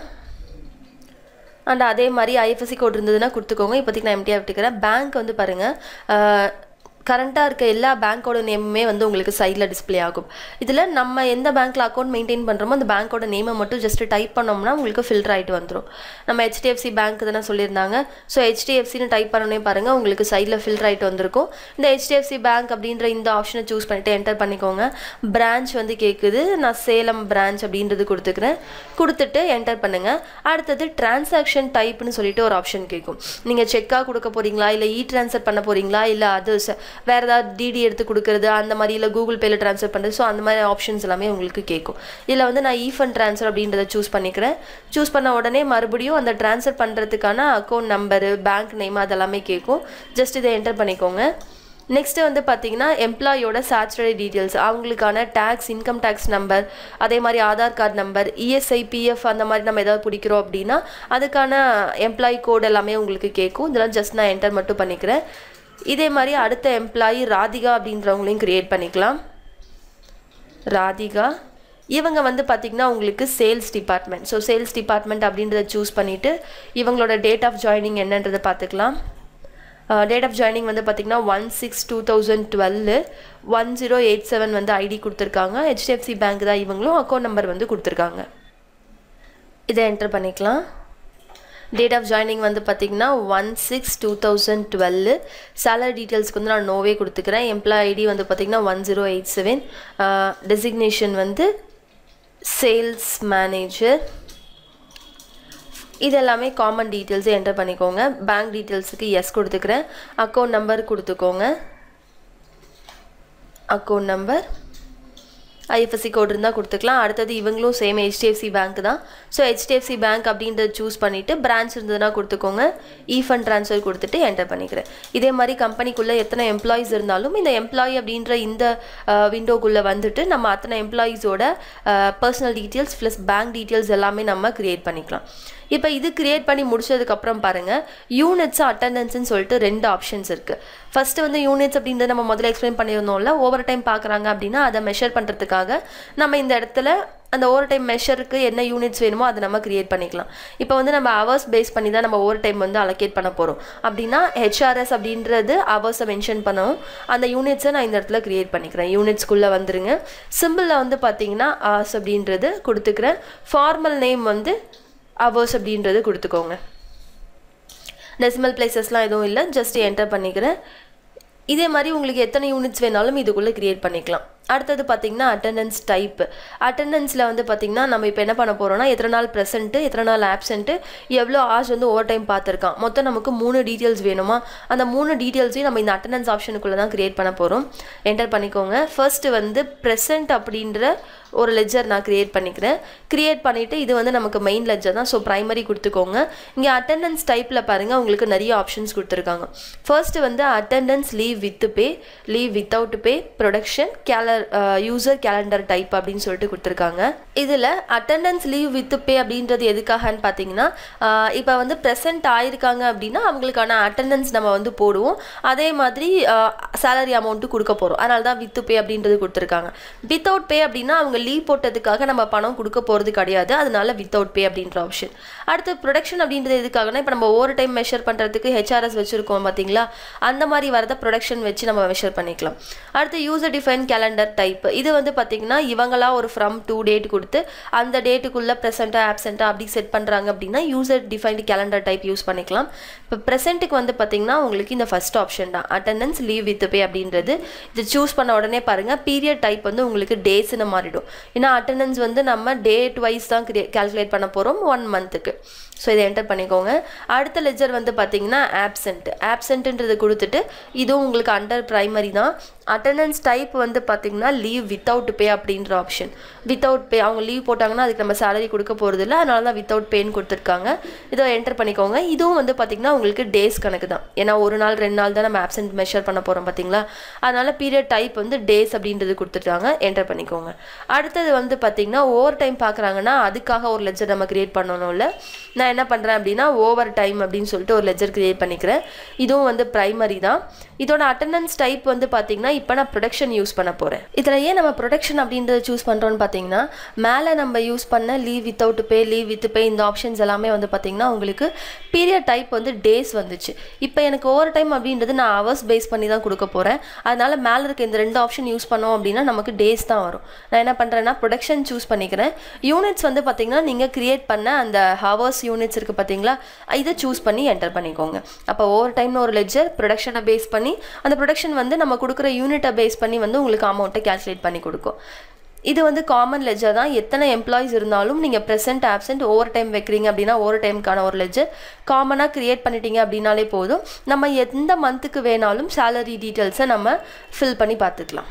அண்ட் அதே மாதிரி ஐஎஃப்எஸ்சி கோட் இருந்ததுன்னா கொடுத்துக்கோங்க இப்போதைக்கு நான் எம்டியாக விட்டுக்கிறேன் பேங்க் வந்து பாருங்கள் கரண்ட்டாக இருக்க எல்லா பேங்க்கோட நேமுமே வந்து உங்களுக்கு சைடில் டிஸ்ப்ளே ஆகும் இதில் நம்ம எந்த பேங்க்கில் அக்கௌண்ட் மெயின்டைன் பண்ணுறோமோ அந்த பேங்க்கோட நேமை மட்டும் ஜஸ்ட் டைப் பண்ணோம்னா உங்களுக்கு ஃபில்டர் ஆகிட்டு வந்துடும் நம்ம ஹெச்டிஎஃப்சி பேங்க் தானே சொல்லியிருந்தாங்க ஸோ ஹெச்டிஎஃப்சின்னு டைப் பண்ணனே பாருங்கள் உங்களுக்கு சைடில் ஃபில்டர் ஆகிட்டு வந்திருக்கும் இந்த ஹெச்டிஎஃப்சி பேங்க் அப்படின்ற இந்த ஆப்ஷனை சூஸ் பண்ணிவிட்டு என்டர் பண்ணிக்கோங்க பிரான்ச் வந்து கேட்குது நான் சேலம் பிரான்ச் அப்படின்றது கொடுத்துக்கிறேன் கொடுத்துட்டு என்டர் பண்ணுங்கள் அடுத்தது டிரான்சாக்ஷன் டைப்னு சொல்லிட்டு ஒரு ஆப்ஷன் கேட்கும் நீங்கள் செக்காக கொடுக்க போகிறீங்களா இல்லை இ ட்ரான்ஸ்ஃபர் பண்ண போகிறீங்களா இல்லை அதர்ஸ் வேறு ஏதாவது டிடி எடுத்து கொடுக்குறது அந்த மாதிரி இல்லை கூகுள் பேயில் ட்ரான்ஸ்ஃபர் பண்ணுறது ஸோ அந்த மாதிரி ஆப்ஷன்ஸ் எல்லாமே உங்களுக்கு கேட்கும் இதில் வந்து நான் ஈஃபன் ட்ரான்ஸ்ஃபர் அப்படின்றத சூஸ் பண்ணிக்கிறேன் சூஸ் பண்ண உடனே மறுபடியும் அந்த ட்ரான்ஸ்ஃபர் பண்ணுறதுக்கான அக்கௌண்ட் நம்பரு பேங்க் நேம் அதெல்லாமே கேட்கும் ஜஸ்ட் இதை என்டர் பண்ணிக்கோங்க நெக்ஸ்ட்டு வந்து பார்த்தீங்கன்னா எம்ப்ளாயோட சாச்சுரரி டீட்டெயில்ஸ் அவங்களுக்கான டேக்ஸ் இன்கம் டேக்ஸ் நம்பர் அதே மாதிரி Aadhaar card number ESI PF அந்த மாதிரி நம்ம ஏதாவது பிடிக்கிறோம் அப்படின்னா அதுக்கான எம்ப்ளாயி கோட் எல்லாமே உங்களுக்கு கேட்கும் இதெல்லாம் ஜஸ்ட் நான் என்டர் மட்டும் பண்ணிக்கிறேன் இதே மாதிரி அடுத்த எம்ப்ளாயி ராதிகா அப்படின்றவங்களையும் க்ரியேட் பண்ணிக்கலாம் ராதிகா இவங்க வந்து பார்த்திங்கன்னா உங்களுக்கு sales department so sales department அப்படின்றத சூஸ் பண்ணிவிட்டு இவங்களோட டேட் ஆஃப் ஜாயினிங் என்னன்றதை பார்த்துக்கலாம் டேட் ஆஃப் ஜாயினிங் வந்து பார்த்திங்கன்னா one six two thousand twelve one zero eight seven வந்து ஐடி கொடுத்துருக்காங்க ஹெச்டிஎஃப்சி பேங்க் தான் இவங்களும் அக்கௌண்ட் நம்பர் வந்து கொடுத்துருக்காங்க இதை என்டர் பண்ணிக்கலாம் டேட் ஆஃப் ஜாயினிங் வந்து பார்த்திங்கன்னா one six two thousand twelve salary டீட்டெயில்ஸ்க்கு வந்து நான் நோவே கொடுத்துக்கிறேன் எம்ப்ளாய் ஐடி வந்து பார்த்திங்கன்னா one zero eight seven designation வந்து சேல்ஸ் மேனேஜர் இது எல்லாமே காமன் டீட்டெயில்ஸை என்டர் பண்ணிக்கோங்க பேங்க் டீட்டெயில்ஸுக்கு எஸ் கொடுத்துக்கிறேன் அக்கௌண்ட் நம்பர் கொடுத்துக்கோங்க அக்கௌண்ட் நம்பர் ஐஎஃப்எஸ்சி கோட் இருந்தால் கொடுத்துக்கலாம் அடுத்தது இவங்களும் சேம் ஹெச்டிஎஃப்சி பேங்க் தான் ஸோ ஹெச்டிஎஃப்சி பேங்க் அப்படின்றத சூஸ் பண்ணிவிட்டு பிரான்ச் இருந்ததுன்னா கொடுத்துக்கோங்க இ ஃபண்ட் ட்ரான்ஸ்ஃபர் கொடுத்துட்டு என்டர் பண்ணிக்கிறேன் இதே மாதிரி கம்பெனிக்குள்ளே எத்தனை எம்ப்ளாயீஸ் இருந்தாலும் இந்த எம்ப்ளாயி அப்படின்ற இந்த விண்டோக்குள்ளே வந்துட்டு நம்ம அத்தனை எம்ப்ளாயீஸோட personal details plus bank details எல்லாமே நம்ம க்ரியேட் பண்ணிக்கலாம் இப்போ இது கிரியேட் பண்ணி முடிச்சதுக்கப்புறம் பாருங்கள் யூனிட்ஸ் அட்டண்டன்ஸ்னு சொல்லிட்டு ரெண்டு ஆப்ஷன்ஸ் இருக்குது ஃபஸ்ட்டு வந்து யூனிட்ஸ் அப்படின்றத நம்ம முதல்ல எக்ஸ்பிளைன் பண்ணியிருந்தோம்ல ஓவர் டைம் பார்க்குறாங்க அப்படின்னா அதை மெஷர் பண்ணுறதுக்காக நம்ம இந்த இடத்துல அந்த ஓவர் டைம் மெஷருக்கு என்ன யூனிட்ஸ் வேணுமோ அதை நம்ம கிரியேட் பண்ணிக்கலாம் இப்போ வந்து நம்ம ஹவர்ஸ் பேஸ் பண்ணி தான் நம்ம ஓவர் டைம் வந்து அலோகேட் பண்ண போகிறோம் அப்படின்னா ஹெச்ஆர்எஸ் அப்படின்றது ஹவர்ஸை மென்ஷன் பண்ணவும் அந்த யூனிட்ஸை நான் இந்த இடத்துல கிரியேட் பண்ணிக்கிறேன் யூனிட்ஸ்குள்ளே வந்துருங்க சிம்பிளில் வந்து பார்த்தீங்கன்னா ஆர்ஸ் அப்படின்றது கொடுத்துக்கிறேன் ஃபார்மல் நேம் வந்து ஹவர்ஸ் அப்படின்றது கொடுத்துக்கோங்க டெசிமல் பிளேசஸ்லாம் எதுவும் இல்லை ஜஸ்ட் என்டர் பண்ணிக்கிறேன் இதே மாதிரி உங்களுக்கு எத்தனை யூனிட்ஸ் வேணாலும் இதுக்குள்ளே க்ரியேட் பண்ணிக்கலாம் அடுத்தது பார்த்திங்கன்னா அட்டண்டன்ஸ் டைப் அட்டண்டன்ஸில் வந்து பார்த்திங்கன்னா நம்ம இப்போ என்ன பண்ண போகிறோம்னா எத்தனை நாள் ப்ரெசென்ட்டு எத்தனை நாள் ஆப்சென்ட்டு எவ்வளோ ஹார்ஸ் வந்து ஓவர் டைம் பார்த்துருக்கான் மொத்தம் நமக்கு மூணு டீட்டெயில்ஸ் வேணுமா அந்த மூணு டீட்டெயில்ஸையும் நம்ம இந்த அட்டண்டன்ஸ் ஆப்ஷனுக்குள்ளே தான் க்ரியேட் பண்ண போகிறோம் என்டர் பண்ணிக்கோங்க ஃபர்ஸ்ட்டு வந்து ப்ரெசென்ட் அப்படின்ற ஒரு லெஜர் நான் க்ரியேட் பண்ணிக்கிறேன் க்ரியேட் பண்ணிவிட்டு இது வந்து நமக்கு மெயின் லெஜர் தான் ஸோ ப்ரைமரி கொடுத்துக்கோங்க இங்கே அட்டண்டன்ஸ் டைப்பில் பாருங்கள் உங்களுக்கு நிறைய ஆப்ஷன்ஸ் கொடுத்துருக்காங்க ஃபர்ஸ்ட்டு வந்து attendance leave with pay leave without pay production கேலர் யூசர் கேலண்டர் டைப் அப்படின்னு சொல்லிட்டு கொடுத்துருக்காங்க இதில் அட்டண்டன்ஸ் லீவ் வித் பே அப்படின்றது எதுக்காகன்னு பார்த்தீங்கன்னா இப்போ வந்து ப்ரெசென்ட் ஆயிருக்காங்க அப்படின்னா அவங்களுக்கான அட்டண்டன்ஸ் நம்ம வந்து போடுவோம் அதே மாதிரி சேலரி அமௌண்ட்டு கொடுக்க போகிறோம் அதனால தான் வித் பே அப்படின்றது கொடுத்துருக்காங்க வித்தவுட் பே அப்படின்னா அவங்க லீவ் போட்டதுக்காக நம்ம பணம் கொடுக்க போகிறது கிடையாது அதனால வித்தவுட் பே அப்படின்ற ஆப்ஷன் அடுத்து ப்ரொடக்ஷன் அப்படின்றது எதுக்காகனா இப்போ நம்ம ஓவர் டைம் மெஷர் பண்ணுறதுக்கு ஹெச்ஆர்எஸ் வச்சுருக்கோம் பார்த்தீங்களா அந்த மாதிரி வரத ப்ரொடக்ஷன் வச்சு நம்ம மெஷர் பண்ணிக்கலாம் அடுத்து யூசர் டிஃபைன் கேலண்டர் டைப் இது வந்து பார்த்திங்கன்னா இவங்களா ஒரு ஃப்ரம் டூ டேட் கொடுத்து அந்த டேட்டுக்குள்ளே ப்ரெசென்ட்டாக ஆப்சென்ட்டாக அப்படி செட் பண்ணுறாங்க அப்படின்னா user defined calendar type use பண்ணிக்கலாம் இப்போ ப்ரெசென்ட்டுக்கு வந்து பார்த்திங்கன்னா உங்களுக்கு இந்த ஃபஸ்ட் ஆப்ஷன் தான் அட்டண்டன்ஸ் லீவ் வித் பே அப்படின்றது இது சூஸ் பண்ண உடனே பாருங்கள் பீரியட் டைப் வந்து உங்களுக்கு டேஸ்னு மாறிடும் ஏன்னா அட்டண்டன்ஸ் வந்து நம்ம டேட் வைஸ் தான் கிரியே கால்குலேட் பண்ண போகிறோம் ஒன் மந்த்துக்கு ஸோ இதை என்டர் பண்ணிக்கோங்க அடுத்த லெஜர் வந்து பார்த்தீங்கன்னா ஆப்சென்ட் ஆப்சென்ட்ன்றது கொடுத்துட்டு இதுவும் உங்களுக்கு அண்டர் ப்ரைமரி தான் அட்டண்டன்ஸ் டைப் வந்து பார்த்தீங்கன்னா லீவ் வித்தவுட் பே அப்படின்ற ஆப்ஷன் வித்தவுட் பே அவங்க லீவ் போட்டாங்கன்னா அதுக்கு நம்ம சேலரி கொடுக்க போகிறது இல்லை அதனால தான் வித்தவுட் பேன்னு கொடுத்துருக்காங்க இதை என்டர் பண்ணிக்கோங்க இதுவும் வந்து பார்த்திங்கன்னா உங்களுக்கு டேஸ் கணக்கு தான் ஏன்னா ஒரு நாள் ரெண்டு நாள் தான் நம்ம ஆப்சென்ட் மெஷர் பண்ண போகிறோம் பார்த்தீங்களா அதனால பீரியட் டைப் வந்து டேஸ் அப்படின்றது கொடுத்துட்டாங்க என்டர் பண்ணிக்கோங்க அடுத்தது வந்து பார்த்திங்கன்னா ஓவர் டைம் பார்க்குறாங்கன்னா அதுக்காக ஒரு லெஜர் நம்ம கிரியேட் பண்ணணும்ல நான் நான் என்ன பண்ணுறேன் அப்படின்னா ஓவர் டைம் அப்படின்னு சொல்லிட்டு ஒரு லெஜர் கிரியேட் பண்ணிக்கிறேன் இதுவும் வந்து ப்ரைமரி தான் இதோட அட்டண்டன்ஸ் டைப் வந்து பார்த்தீங்கன்னா இப்போ நான் ப்ரொடக்ஷன் யூஸ் பண்ண போகிறேன் இதில் ஏன் நம்ம ப்ரொடக்ஷன் அப்படின்றத சூஸ் பண்ணுறோன்னு பார்த்தீங்கன்னா மேலே நம்ம யூஸ் பண்ண leave without pay leave with pay இந்த ஆப்ஷன்ஸ் எல்லாமே வந்து பார்த்தீங்கன்னா உங்களுக்கு பீரியட் டைப் வந்து டேஸ் வந்துச்சு இப்போ எனக்கு ஓவர் டைம் அப்படின்றது நான் ஹவர்ஸ் பேஸ் பண்ணி தான் கொடுக்க போகிறேன் அதனால் மேலே இருக்க இந்த ரெண்டு ஆப்ஷன் யூஸ் பண்ணோம் அப்படின்னா நமக்கு டேஸ் தான் வரும் நான் என்ன பண்ணுறேன்னா ப்ரொடக்ஷன் சூஸ் பண்ணிக்கிறேன் யூனிட்ஸ் வந்து பார்த்தீங்கன்னா நீங்கள் கிரியேட் பண்ண அந்த ஹவர்ஸ் யூனிட்ஸ் இருக்குது பார்த்தீங்களா இதை சூஸ் பண்ணி என்டர் பண்ணிக்கோங்க அப்போ ஓவர் டைம்னு ஒரு லெஜர் ப்ரொடக்ஷனை பேஸ் பண்ணி அந்த ப்ரொடக்ஷன் வந்து நம்ம கொடுக்குற யூனிட்டை பேஸ் பண்ணி வந்து உங்களுக்கு அமௌண்ட்டை கேல்குலேட் பண்ணி கொடுக்கும் இது வந்து காமன் லெஜர் தான் எத்தனை எம்ப்ளாயிஸ் இருந்தாலும் நீங்கள் ப்ரெசென்ட் ஆப்சென்ட் ஓவர் டைம் வைக்கிறீங்க அப்படின்னா ஓவர் டைமுக்கான ஒரு லெஜர் காமனாக க்ரியேட் பண்ணிட்டீங்க அப்படின்னாலே போதும் நம்ம எந்த மந்த்துக்கு வேணாலும் சேலரி டீட்டெயில்ஸை நம்ம ஃபில் பண்ணி பார்த்துக்கலாம்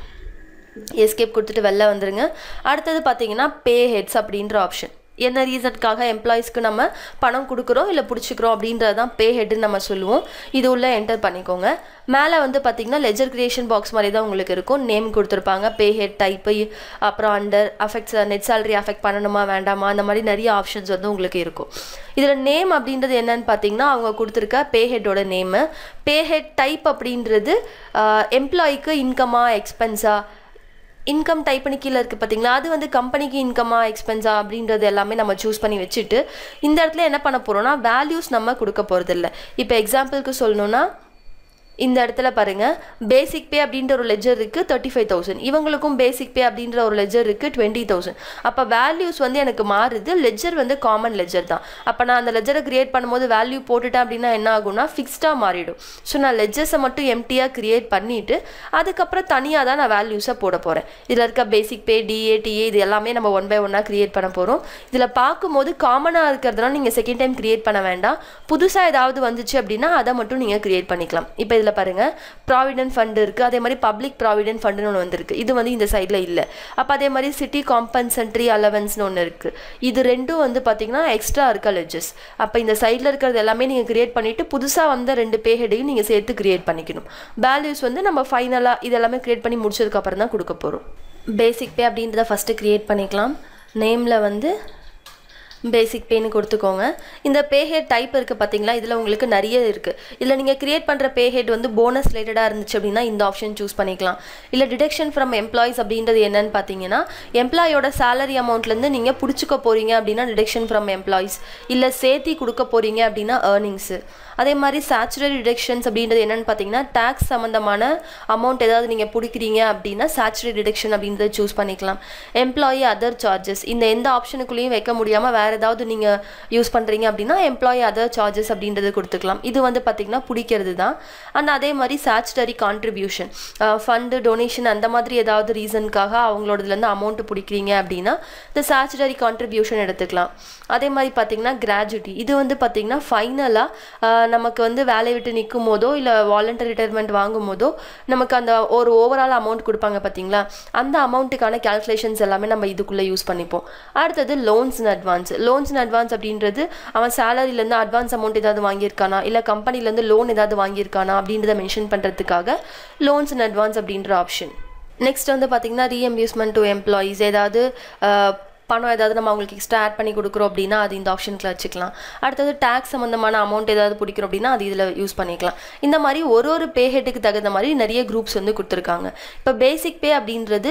எஸ்கேப் கொடுத்துட்டு வெளில வந்துருங்க அடுத்தது பார்த்தீங்கன்னா பே ஹெட்ஸ் அப்படின்ற ஆப்ஷன் என்ன ரீசனுக்காக எம்ப்ளாயிஸ்க்கு நம்ம பணம் கொடுக்குறோம் இல்லை பிடிச்சிக்கிறோம் அப்படின்றது தான் பே ஹெட்டுன்னு நம்ம சொல்லுவோம் இது உள்ள என்டர் பண்ணிக்கோங்க மேலே வந்து பார்த்தீங்கன்னா லெஜர் கிரியேஷன் பாக்ஸ் மாதிரி தான் உங்களுக்கு இருக்கும் நேம் கொடுத்துருப்பாங்க பே ஹெட் டைப்பு அப்புறம் under affects net salary affect பண்ணணுமா வேண்டாமா அந்த மாதிரி நிறைய ஆப்ஷன்ஸ் வந்து உங்களுக்கு இருக்கும் இதில் நேம் அப்படின்றது என்னன்னு பார்த்தீங்கன்னா அவங்க கொடுத்துருக்க பே ஹெட்டோட நேமு பே ஹெட் டைப் அப்படின்றது எம்ப்ளாய்க்கு இன்கமா எக்ஸ்பென்ஸா இன்கம் டைப்னு கீழே இருக்குது பார்த்தீங்களா அது வந்து கம்பெனிக்கு இன்கமா எக்ஸ்பென்ஸா அப்படின்றது எல்லாமே நம்ம சூஸ் பண்ணி வச்சுட்டு இந்த இடத்துல என்ன பண்ண போகிறோம்னா வேல்யூஸ் நம்ம கொடுக்க போகிறதில்ல இப்போ எக்ஸாம்பிளுக்கு சொல்லணும்னா இந்த இடத்துல பாருங்க பேசிக் பே அப்படின்ற ஒரு லெஜர் இருக்குது தேர்ட்டி ஃபைவ் தௌசண்ட் இவங்களுக்கும் பேசிக் பே அப்படின்ற ஒரு லெஜர் இருக்குது டுவெண்ட்டி தௌசண்ட் அப்போ வேல்யூஸ் வந்து எனக்கு மாறுது லெஜர் வந்து காமன் லெஜர் தான் அப்போ நான் அந்த லெஜரை கிரியேட் பண்ணும்போது வேல்யூ போட்டுட்டேன் அப்படின்னா என்ன ஆகும்னா ஃபிக்ஸ்டாக மாறிடும் ஸோ நான் லெஜர்ஸை மட்டும் எம்டியாக கிரியேட் பண்ணிவிட்டு அதுக்கப்புறம் தனியாக தான் நான் வேல்யூஸை போட போகிறேன் இதில் இருக்க பேசிக் பே டிஏ டிஏ இது எல்லாமே நம்ம ஒன் பை ஒன்னாக கிரியேட் பண்ண போகிறோம் இதில் பார்க்கும்போது காமனாக இருக்கிறதுனால நீங்கள் செகண்ட் டைம் கிரியேட் பண்ண வேண்டாம் புதுசாக ஏதாவது வந்துச்சு அப்படின்னா அதை மட்டும் நீங்கள் கிரியேட் பண்ணிக்கலாம் இப்போ இதில் பாருங்கள் ப்ராவிடென்ட் ஃபண்ட் இருக்குது அதே மாதிரி பப்ளிக் ப்ராவிடென்ட் ஃபண்டுன்னு ஒன்று வந்திருக்கு இது வந்து இந்த சைடில் இல்லை அப்போ அதே மாதிரி சிட்டி காம்பன்சன்ட்ரி அலவன்ஸ்னு ஒன்று இருக்குது இது ரெண்டும் வந்து பார்த்திங்கன்னா எக்ஸ்ட்ரா இருக்க லெஜஸ் அப்போ இந்த சைடில் இருக்கிறது எல்லாமே நீங்கள் கிரியேட் பண்ணிவிட்டு புதுசாக வந்த ரெண்டு பே ஹெடையும் நீங்கள் சேர்த்து கிரியேட் பண்ணிக்கணும் வேல்யூஸ் வந்து நம்ம ஃபைனலாக இது எல்லாமே கிரியேட் பண்ணி முடிச்சதுக்கப்புறம் தான் கொடுக்க போகிறோம் பேசிக் பே அப்படின்றத ஃபஸ்ட்டு கிரியேட் பண்ணிக்கலாம் நேமில் வந்து பேசிக் பேன்னு கொடுத்துக்கோங்க இந்த பே ஹெட் டைப் இருக்குது பார்த்தீங்களா இதில் உங்களுக்கு நிறைய இருக்குது இதில் நீங்கள் கிரியேட் பண்ணுற பே ஹெட் வந்து போனஸ் ரிலேட்டடாக இருந்துச்சு அப்படின்னா இந்த ஆப்ஷன் சூஸ் பண்ணிக்கலாம் இல்லை டிடெக்ஷன் ஃப்ரம் எம்ப்ளாயிஸ் அப்படின்றது என்னன்னு பார்த்தீங்கன்னா எம்ப்ளாயோட சேலரி அமௌண்ட்லேருந்து நீங்கள் பிடிச்சிக்க போகிறீங்க அப்படின்னா டிடெக்ஷன் ஃப்ரம் எம்ப்ளாயிஸ் இல்லை சேர்த்தி கொடுக்க போகிறீங்க அப்படின்னா ஏர்னிங்ஸு அதே மாதிரி சேச்சுரரி டிடெக்ஷன்ஸ் அப்படின்றது என்னென்னு பார்த்தீங்கன்னா டேக்ஸ் சம்மந்தமான அமௌண்ட் ஏதாவது நீங்கள் பிடிக்கிறீங்க அப்படின்னா சேச்சுரரி டிடெக்ஷன் அப்படின்றத சூஸ் பண்ணிக்கலாம் எம்ப்ளாயி அதர் சார்ஜஸ் இந்த எந்த ஆப்ஷனுக்குள்ளேயும் வைக்க முடியாமல் வேறு ஏதாவது நீங்கள் யூஸ் பண்ணுறீங்க அப்படின்னா எம்ப்ளாயி அதர் சார்ஜஸ் அப்படின்றது கொடுத்துக்கலாம் இது வந்து பார்த்திங்கன்னா பிடிக்கிறது தான் அண்ட் அதே மாதிரி சேச்சுரரி கான்ட்ரிபியூஷன் ஃபண்டு டொனேஷன் அந்த மாதிரி ஏதாவது ரீசனுக்காக அவங்களோடதுலேருந்து அமௌண்ட்டு பிடிக்கிறீங்க அப்படின்னா இந்த சேச்சுரரி கான்ட்ரிபியூஷன் எடுத்துக்கலாம் அதே மாதிரி பார்த்திங்கன்னா கிராஜுட்டி இது வந்து பார்த்திங்கன்னா ஃபைனலாக நமக்கு வந்து வேலையை விட்டு நிற்கும் போதோ இல்லை வாலண்டரி ரிட்டையர்மெண்ட் வாங்கும் போதோ நமக்கு அந்த ஒரு ஓவரால் அமௌண்ட் கொடுப்பாங்க பார்த்தீங்களா அந்த அமௌண்ட்டுக்கான கேல்குலேஷன்ஸ் எல்லாமே நம்ம இதுக்குள்ளே யூஸ் பண்ணிப்போம் அடுத்தது loans in advance loans in advance அப்படின்றது அவன் சேலரியிலேருந்து அட்வான்ஸ் அமௌண்ட் ஏதாவது வாங்கியிருக்கானா இல்லை கம்பெனிலேருந்து லோன் ஏதாவது வாங்கியிருக்கானா அப்படின்றத மென்ஷன் பண்ணுறதுக்காக லோன்ஸ் இன் அட்வான்ஸ் அப்படின்ற ஆப்ஷன் நெக்ஸ்ட் வந்து பார்த்திங்கன்னா ரீஎம்பியூஸ்மெண்ட் டு எம்ப்ளாயீஸ் ஏதாவது பணம் ஏதாவது நம்ம அவங்களுக்கு எக்ஸ்ட்ரா ஆட் பண்ணி கொடுக்குறோம் அப்படின்னா அது இந்த ஆப்ஷனுக்குள்ள வச்சுக்கலாம் அடுத்தது டேக்ஸ் சம்மந்தமான அமௌண்ட் ஏதாவது பிடிக்கிறோம் அப்படின்னா அது இதில் யூஸ் பண்ணிக்கலாம் இந்த மாதிரி ஒரு ஒரு பே ஹெட்டுக்கு தகுந்த மாதிரி நிறைய குரூப்ஸ் வந்து கொடுத்துருக்காங்க இப்போ பேசிக் பே அப்படின்றது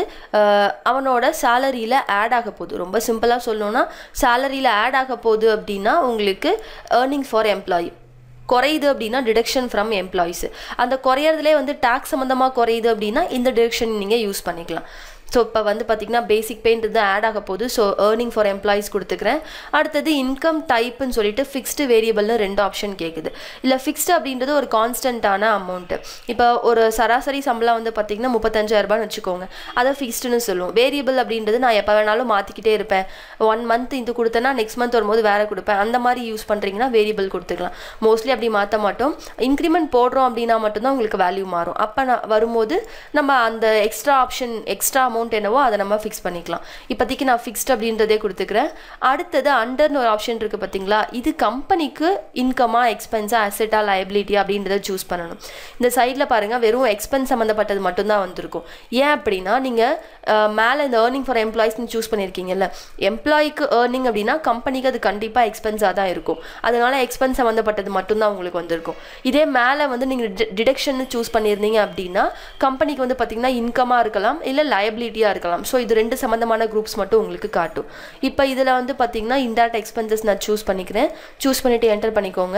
அவனோட சேலரியில் ஆட் ஆக போகுது ரொம்ப சிம்பிளாக சொல்லணும்னா சேலரியில் ஆட் ஆக போகுது அப்படின்னா உங்களுக்கு ஏர்னிங் ஃபார் எம்ப்ளாயி குறையுது அப்படின்னா டிடக்ஷன் ஃப்ரம் எம்ப்ளாயிஸ் அந்த குறையிறதுலே வந்து டேக்ஸ் சம்மந்தமாக குறையுது அப்படின்னா இந்த டிடக்ஷன் நீங்கள் யூஸ் பண்ணிக்கலாம் ஸோ இப்போ வந்து பார்த்திங்கன்னா பேசிக் பேன்றது ஆட் ஆக போகுது ஸோ ஏர்னிங் ஃபார் எம்ப்ளாயிஸ் கொடுத்துக்கிறேன் அடுத்தது இன்கம் டைப்புன்னு சொல்லிட்டு ஃபிக்ஸ்டு வேரியபிள்னு ரெண்டு ஆப்ஷன் கேட்குது இல்லை ஃபிக்ஸ்டு அப்படின்றது ஒரு கான்ஸ்டண்ட்டான அமௌண்ட்டு இப்போ ஒரு சராசரி சம்பளம் வந்து பார்த்திங்கன்னா முப்பத்தஞ்சாயிரரூபான்னு வச்சுக்கோங்க அதை ஃபிக்ஸ்டுன்னு சொல்லுவோம் வேரியபிள் அப்படின்றது நான் எப்போ வேணாலும் மாற்றிக்கிட்டே இருப்பேன் ஒன் மந்த் இது கொடுத்தேன்னா நெக்ஸ்ட் மந்த் வரும்போது வேறு கொடுப்பேன் அந்த மாதிரி யூஸ் பண்ணுறீங்கன்னா வேரியபிள் கொடுத்துக்கலாம் மோஸ்ட்லி அப்படி மாற்ற மாட்டோம் இன்க்ரிமெண்ட் போடுறோம் அப்படின்னா மட்டும்தான் உங்களுக்கு வேல்யூ மாறும் அப்போ நான் வரும்போது நம்ம அந்த extra option extra amount amount என்னவோ அதை நம்ம ஃபிக்ஸ் பண்ணிக்கலாம் இப்போதைக்கு நான் ஃபிக்ஸ்ட் அப்படின்றதே கொடுத்துக்கிறேன் அடுத்தது அண்டர்னு ஒரு ஆப்ஷன் இருக்குது பார்த்தீங்களா இது கம்பெனிக்கு இன்கமா எக்ஸ்பென்ஸா அசெட்டா லயபிலிட்டி அப்படின்றத சூஸ் பண்ணணும் இந்த சைடில் பாருங்கள் வெறும் எக்ஸ்பென்ஸ் சம்மந்தப்பட்டது மட்டும்தான் வந்திருக்கும் ஏன் அப்படின்னா நீங்கள் மேலே இந்த ஏர்னிங் ஃபார் எம்ப்ளாயிஸ்னு சூஸ் பண்ணியிருக்கீங்கல்ல எம்ப்ளாய்க்கு ஏர்னிங் அப்படின்னா கம்பெனிக்கு அது கண்டிப்பாக எக்ஸ்பென்ஸாக தான் இருக்கும் அதனால எக்ஸ்பென்ஸ் சம்மந்தப்பட்டது மட்டும்தான் உங்களுக்கு வந்திருக்கும் இதே மேலே வந்து நீங்கள் டிடக்ஷன் சூஸ் பண்ணியிருந்தீங்க அப்படின்னா கம்பெனிக்கு வந்து பார்த்தீங்கன்னா இன்கமாக இருக்கலாம் இல்லை லயபிலிட்டியாக இருக்கலாம் ஸோ இது ரெண்டு சம்மந்தமான குரூப்ஸ் மட்டும் உங்களுக்கு காட்டும் இப்போ இதில் வந்து பார்த்தீங்கன்னா இன்டேரக்ட் எக்ஸ்பென்சஸ் நான் சூஸ் பண்ணிக்கிறேன் சூஸ் பண்ணிவிட்டு என்டர் பண்ணிக்கோங்க